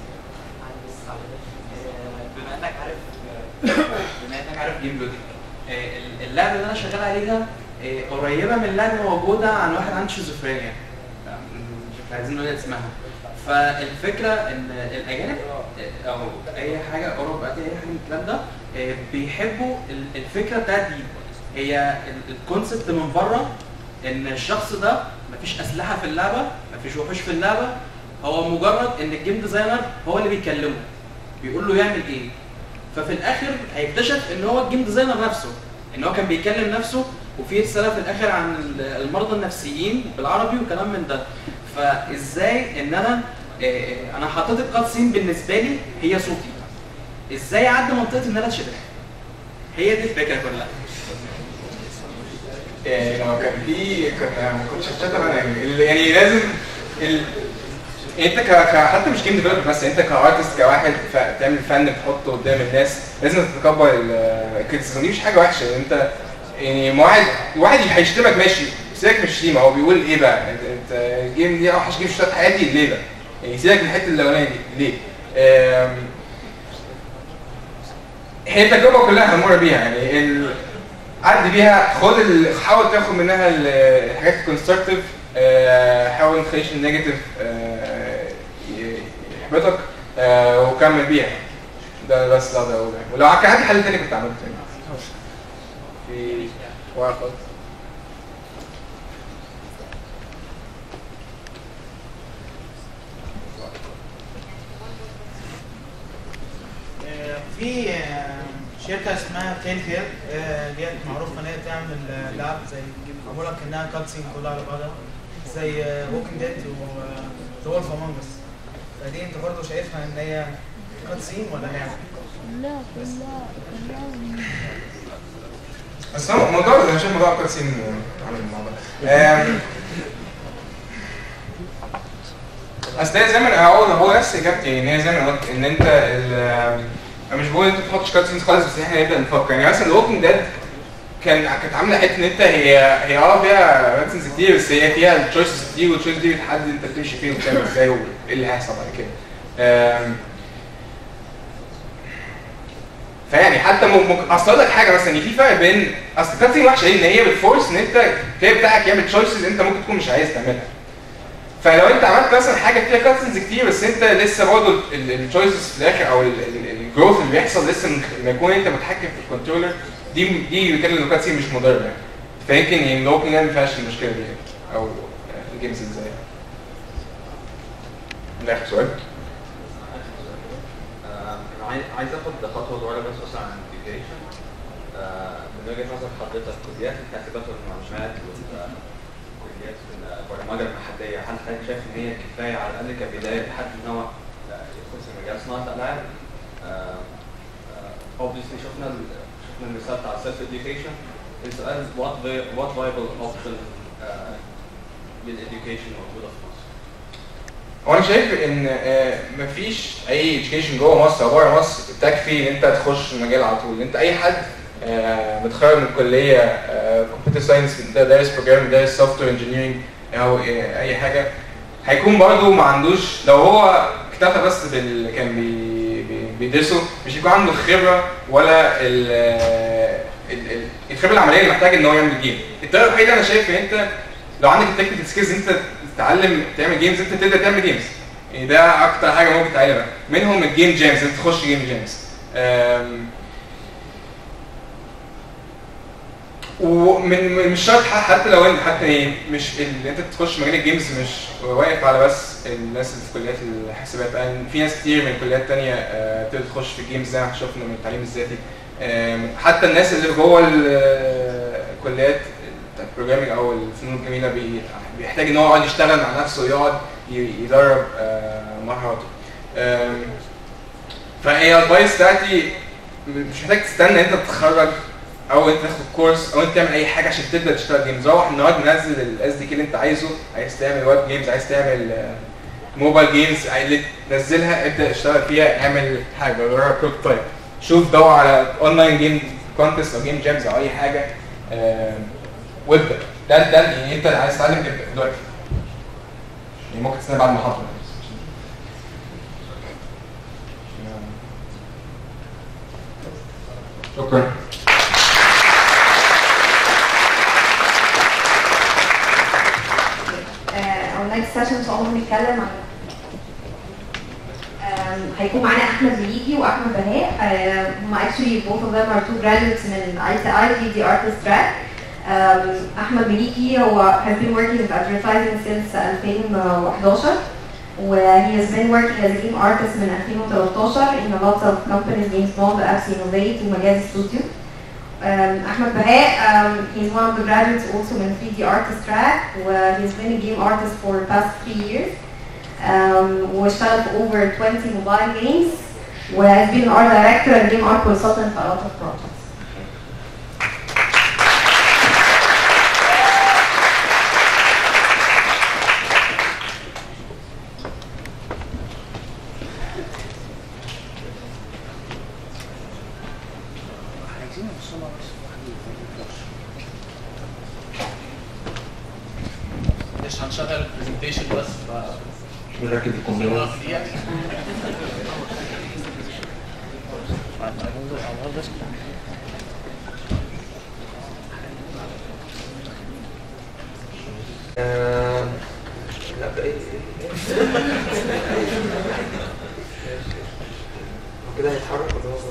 بما انك عارف بما انك عارف جيم لوجيك ال- اللعبه اللي انا شغال عليها آه، قريبه من لعبه موجوده عن واحد عنده شيزوفرينيا آه، مش عايزين نقول اسمها فالفكره ان الاجانب آه، او اي حاجه اوروبا اي حاجه من الكلام ده آه، بيحبوا ال- الفكره بتاعت دي هي ال- الكونسبت من بره ان الشخص ده مفيش اسلحه في اللعبه مفيش وحوش في اللعبه هو مجرد ان الجيم ديزاينر هو اللي بيكلمه بيقول له يعمل ايه ففي الاخر هيكتشف ان هو الجيم ديزاينر نفسه ان هو كان بيكلم نفسه وفي رساله في الاخر عن ال- المرضى النفسيين بالعربي وكلام من ده فازاي ان انا آه، انا حطيت الكات سين بالنسبه لي هي صوتي ازاي اعدي منطقه ان انا اتشبه هي دي الفكره كلها يعني لو كان في كنت ما كنتش هتشتم انا يعني ال- يعني لازم ال... يعني انت ك... ك... حتى مش جيم ديفلوبر بس انت كارتست كواحد ف... تعمل فن تحطه قدام الناس لازم تتقبل الكريتيسيزم دي مش حاجه وحشه انت يعني ما واحد واحد هيشتمك ماشي سيبك من الشتيمه هو بيقول ايه بقى انت, انت الجيم دي اوحش جيم شفتها في حياتي ليه بقى؟ يعني سيبك من الحته الاولانيه دي ليه؟ آم، هي التجربه كلها هنمر بيها يعني ال... عدي بيها خد ال... حاول تاخد منها ال- الحاجات الكونستركتيف حاول ما تخليش النيجاتيف آه، ي- يحبطك آه، وكمل بيها ده بس اللي اقدر اقوله يعني. ولو كان عندي حل تاني كنت عملته تاني في واحد خالص آه، في آه، شركة اسمها تيل تيل ديت معروفة ان هي بتعمل آه، لعب زي معمولة كأنها كاتسين كلها على بعضها زي ووكينج ديد و وولف امونج اس فدي انت برضه شايفها ان هي كاتسين ولا لعبة؟ لا لا لا بس هو موضوع انا شايف موضوع كويسين عامل الموضوع آم، اصل هي زي ما انا هو هو نفس اجابتي ان هي زي ما أنا قلت ان انت ال- انا مش بقول انت ما تحطش كاتسينز خالص بس احنا نبدا نفكر يعني مثلا الوكينج ديد كان كانت عامله حته ان انت هي هي اه فيها كاتسينز كتير بس هي فيها التشويسز كتير والتشويس دي بتحدد انت بتمشي فين وبتعمل ازاي وايه اللي هيحصل بعد كده آم، فيعني حتى ممكن اصل أقول لك حاجه مثلا إن في فرق بين اصل الكاتسين وحشه ايه ان هي بتفورس ان انت البلاي بتاعك يعمل تشويسز انت ممكن تكون مش عايز تعملها فلو انت عملت مثلا حاجه فيها كاتسينز كتير بس انت لسه برضه التشويسز في الاخر او الجروث اللي بيحصل لسه من ما يكون انت متحكم في الكنترولر دي دي بيتكلم ان الكاتسين مش مضر يعني فيمكن يعني ممكن ما فيهاش المشكله دي يعني. او الجيمز ازاي ده اخر سؤال آه، أنا عايز عايز اخد خطوه صغيره بس اصلا عن الديفيشن من وجهه نظر حضرتك كليات الحاسبات والمعلومات والكليات البرمجه المحليه هل حضرتك شايف ان هي كفايه على الاقل كبدايه لحد ان هو آه، يدخل في مجال صناعه الالعاب؟ اوبسلي شفنا ال- شفنا المثال بتاع السيلف اديوكيشن السؤال وات وات فايبل اوبشن للاديوكيشن موجوده في مصر؟ هو انا شايف ان آه، مفيش اي education جوه مصر او بره مصر تكفي ان انت تخش المجال على طول انت اي حد آه، متخرج من الكليه كمبيوتر ساينس انت دارس بروجرام دارس سوفت وير انجينيرنج او آه، اي حاجه هيكون برضه ما عندوش لو هو اكتفى بس باللي كان بي- بي- بيدرسه مش هيكون عنده خبره ولا ال ال- ال- الخبره العمليه اللي محتاج ان هو يعمل جيم الطريقه الوحيده انا شايف ان انت لو عندك التكنيكال سكيلز انت تتعلم تعمل جيمز انت تبدا تعمل جيمز يعني ده اكتر حاجه ممكن تتعلمها منهم الجيم جيمز انت تخش جيم جيمز أم، ومن من- مش شرط ح- حتى لو انت حتى ايه مش ال- انت تخش مجال الجيمز مش واقف على بس الناس اللي في كليات الحاسبات يعني في ناس كتير من كليات تانية آه، بتبتدي تخش في الجيمز زي ما احنا شفنا من التعليم الذاتي آم، حتى الناس اللي جوه ال- الكليات بتاعت البروجرامينج او الفنون الجميله بي- بيحتاج ان هو يقعد يشتغل مع نفسه ويقعد ي- يدرب آه، مهاراته آم، فهي الادفايس بتاعتي مش محتاج تستنى ان انت تتخرج او انت تاخد كورس او انت تعمل اي حاجه عشان تبدا تشتغل جيمز روح النهارده نزل الاس دي كي اللي انت عايزه عايز تعمل ويب جيمز عايز تعمل آه، موبايل جيمز عايز نزلها ابدا اشتغل فيها اعمل حاجه جرب بروتوتايب شوف دور على اونلاين جيم كونتست او جيم جيمز او اي حاجه آه، وابدا ده ده يعني انت عايز تتعلم ابدا دلوقتي يعني ممكن تستنى بعد المحاضره شكرا او next session ان شاء الله هنتكلم عن آم، هيكون معانا احمد بليجي واحمد بهاء آم، هم actually both of them are two graduates من ITI 3D artist track آم، احمد بليجي هو has been working with advertising since 2011 و he has been working as a game artist من 2013 in a lot of companies games Bond, Apps Innovate ومجاز ستوديو Um, Ahmed Bahai, um, he's one of the graduates also in 3D artist track where he's been a game artist for the past three years. Um, واشتغل في over 20 mobile games وhas been art director and game art consultant for a lot of projects. مش هنشغل البرزنتيشن بس ف بنركب الكمبيوتر آه، لا بقى ايه هو كده هيتحرك ولا هو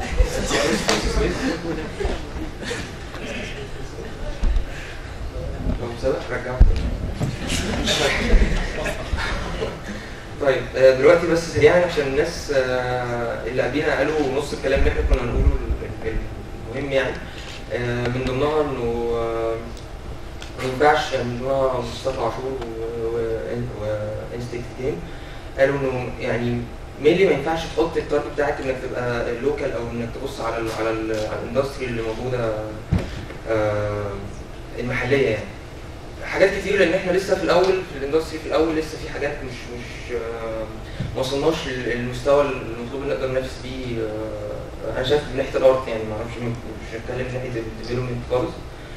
لو سبق رجعه طيب آه، دلوقتي بس سريعا عشان الناس آه، اللي قبلينا قالوا نص الكلام اللي احنا كنا هنقوله ال- ال- المهم يعني آه، من ضمنها انه آه، ما ينفعش ان هو مصطفى عاشور وانستيكت جيم قالوا انه يعني مينلي ما ينفعش تحط التارجت بتاعك انك تبقى لوكال او انك تبص على ال على ال على الاندستري اللي موجوده آه، المحليه يعني حاجات كتير لان احنا لسه في الاول في الاندستري في الاول لسه في حاجات مش مش آه، ما وصلناش لل- للمستوى المطلوب ان نقدر ننافس بيه آه، انا شايف من ناحيه الارت يعني ما اعرفش مش هتكلم من ناحيه الديفلوبمنت خالص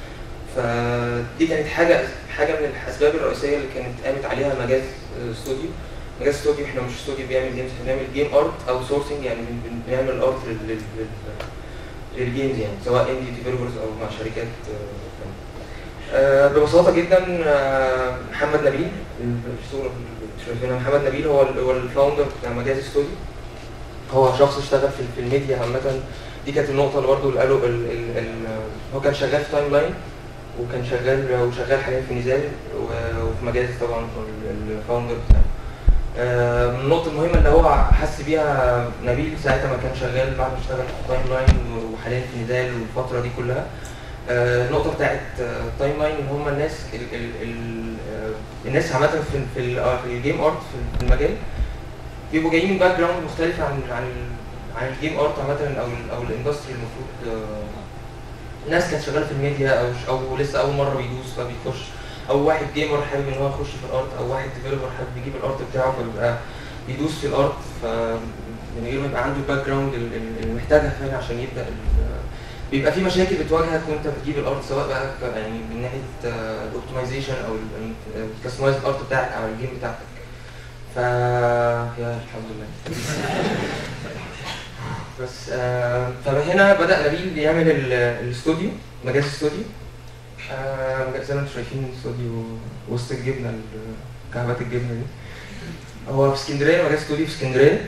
فدي كانت حاجه حاجه من الاسباب الرئيسيه اللي كانت قامت عليها مجاز آه، استوديو مجاز استوديو احنا مش استوديو بيعمل جيمز احنا بنعمل جيم ارت او سورسنج يعني بن- بن- بنعمل ارت لل لل- لل- للجيمز يعني سواء اندي ديفلوبرز او مع شركات آه، تانية. آه، ببساطه جدا آه، محمد نبيل الصوره اللي شايفينها محمد نبيل هو ال- هو الفاوندر بتاع مجاز استوديو هو شخص اشتغل في في الميديا عامه دي كانت النقطه اللي برضه اللي قالوا ال ال ال هو كان شغال في تايم لاين وكان شغال وشغال حاليا في نزال و- وفي مجاز طبعا ال- الفاوندر بتاعه آه، من النقطة المهمة اللي هو حس بيها نبيل ساعتها ما كان شغال بعد ما اشتغل في تايم لاين وحاليا في نزال والفترة دي كلها آه، النقطة بتاعت تايم لاين ان هم الناس ال ال ال آه، الناس عامة في في, ال- آه، في الجيم ارت في- في المجال بيبقوا جايين من باك جراوند مختلفة عن عن عن الجيم ارت عامة او ال او الاندستري المفروض آه، ناس كانت شغالة في الميديا او او لسه اول مرة بيدوس فبيخش او واحد جيمر حابب ان هو يخش في الارت او واحد ديفلوبر حابب يجيب الارت بتاعه فبيبقى بيدوس في الارت ف من غير ما يبقى عنده الباك جراوند ال- ال- اللي محتاجها فعلا عشان يبدا ال- بيبقى في مشاكل بتواجهك وانت بتجيب الارت سواء بقى ك- يعني من ناحيه الاوبتمايزيشن او الكستمايز الارت بتاعك او الجيم بتاعتك ف يا الحمد لله بس آه، فهنا بدا نبيل يعمل ال- الاستوديو مجال استوديو آه، زي ما انتم شايفين الاستوديو وسط الجبنه ال- كعبات الجبنه دي هو في اسكندريه مجال استوديو في اسكندريه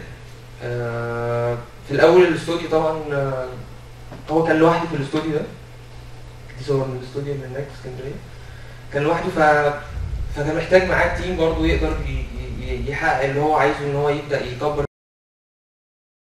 آه، في الاول الاستوديو طبعا آه، هو كان لوحده في الاستوديو ده دي صور من الاستوديو اللي هناك في اسكندريه كان لوحده ف فكان محتاج معاه تيم برضه يقدر ي- ي- يحقق اللي هو عايزه ان هو يبدا يكبر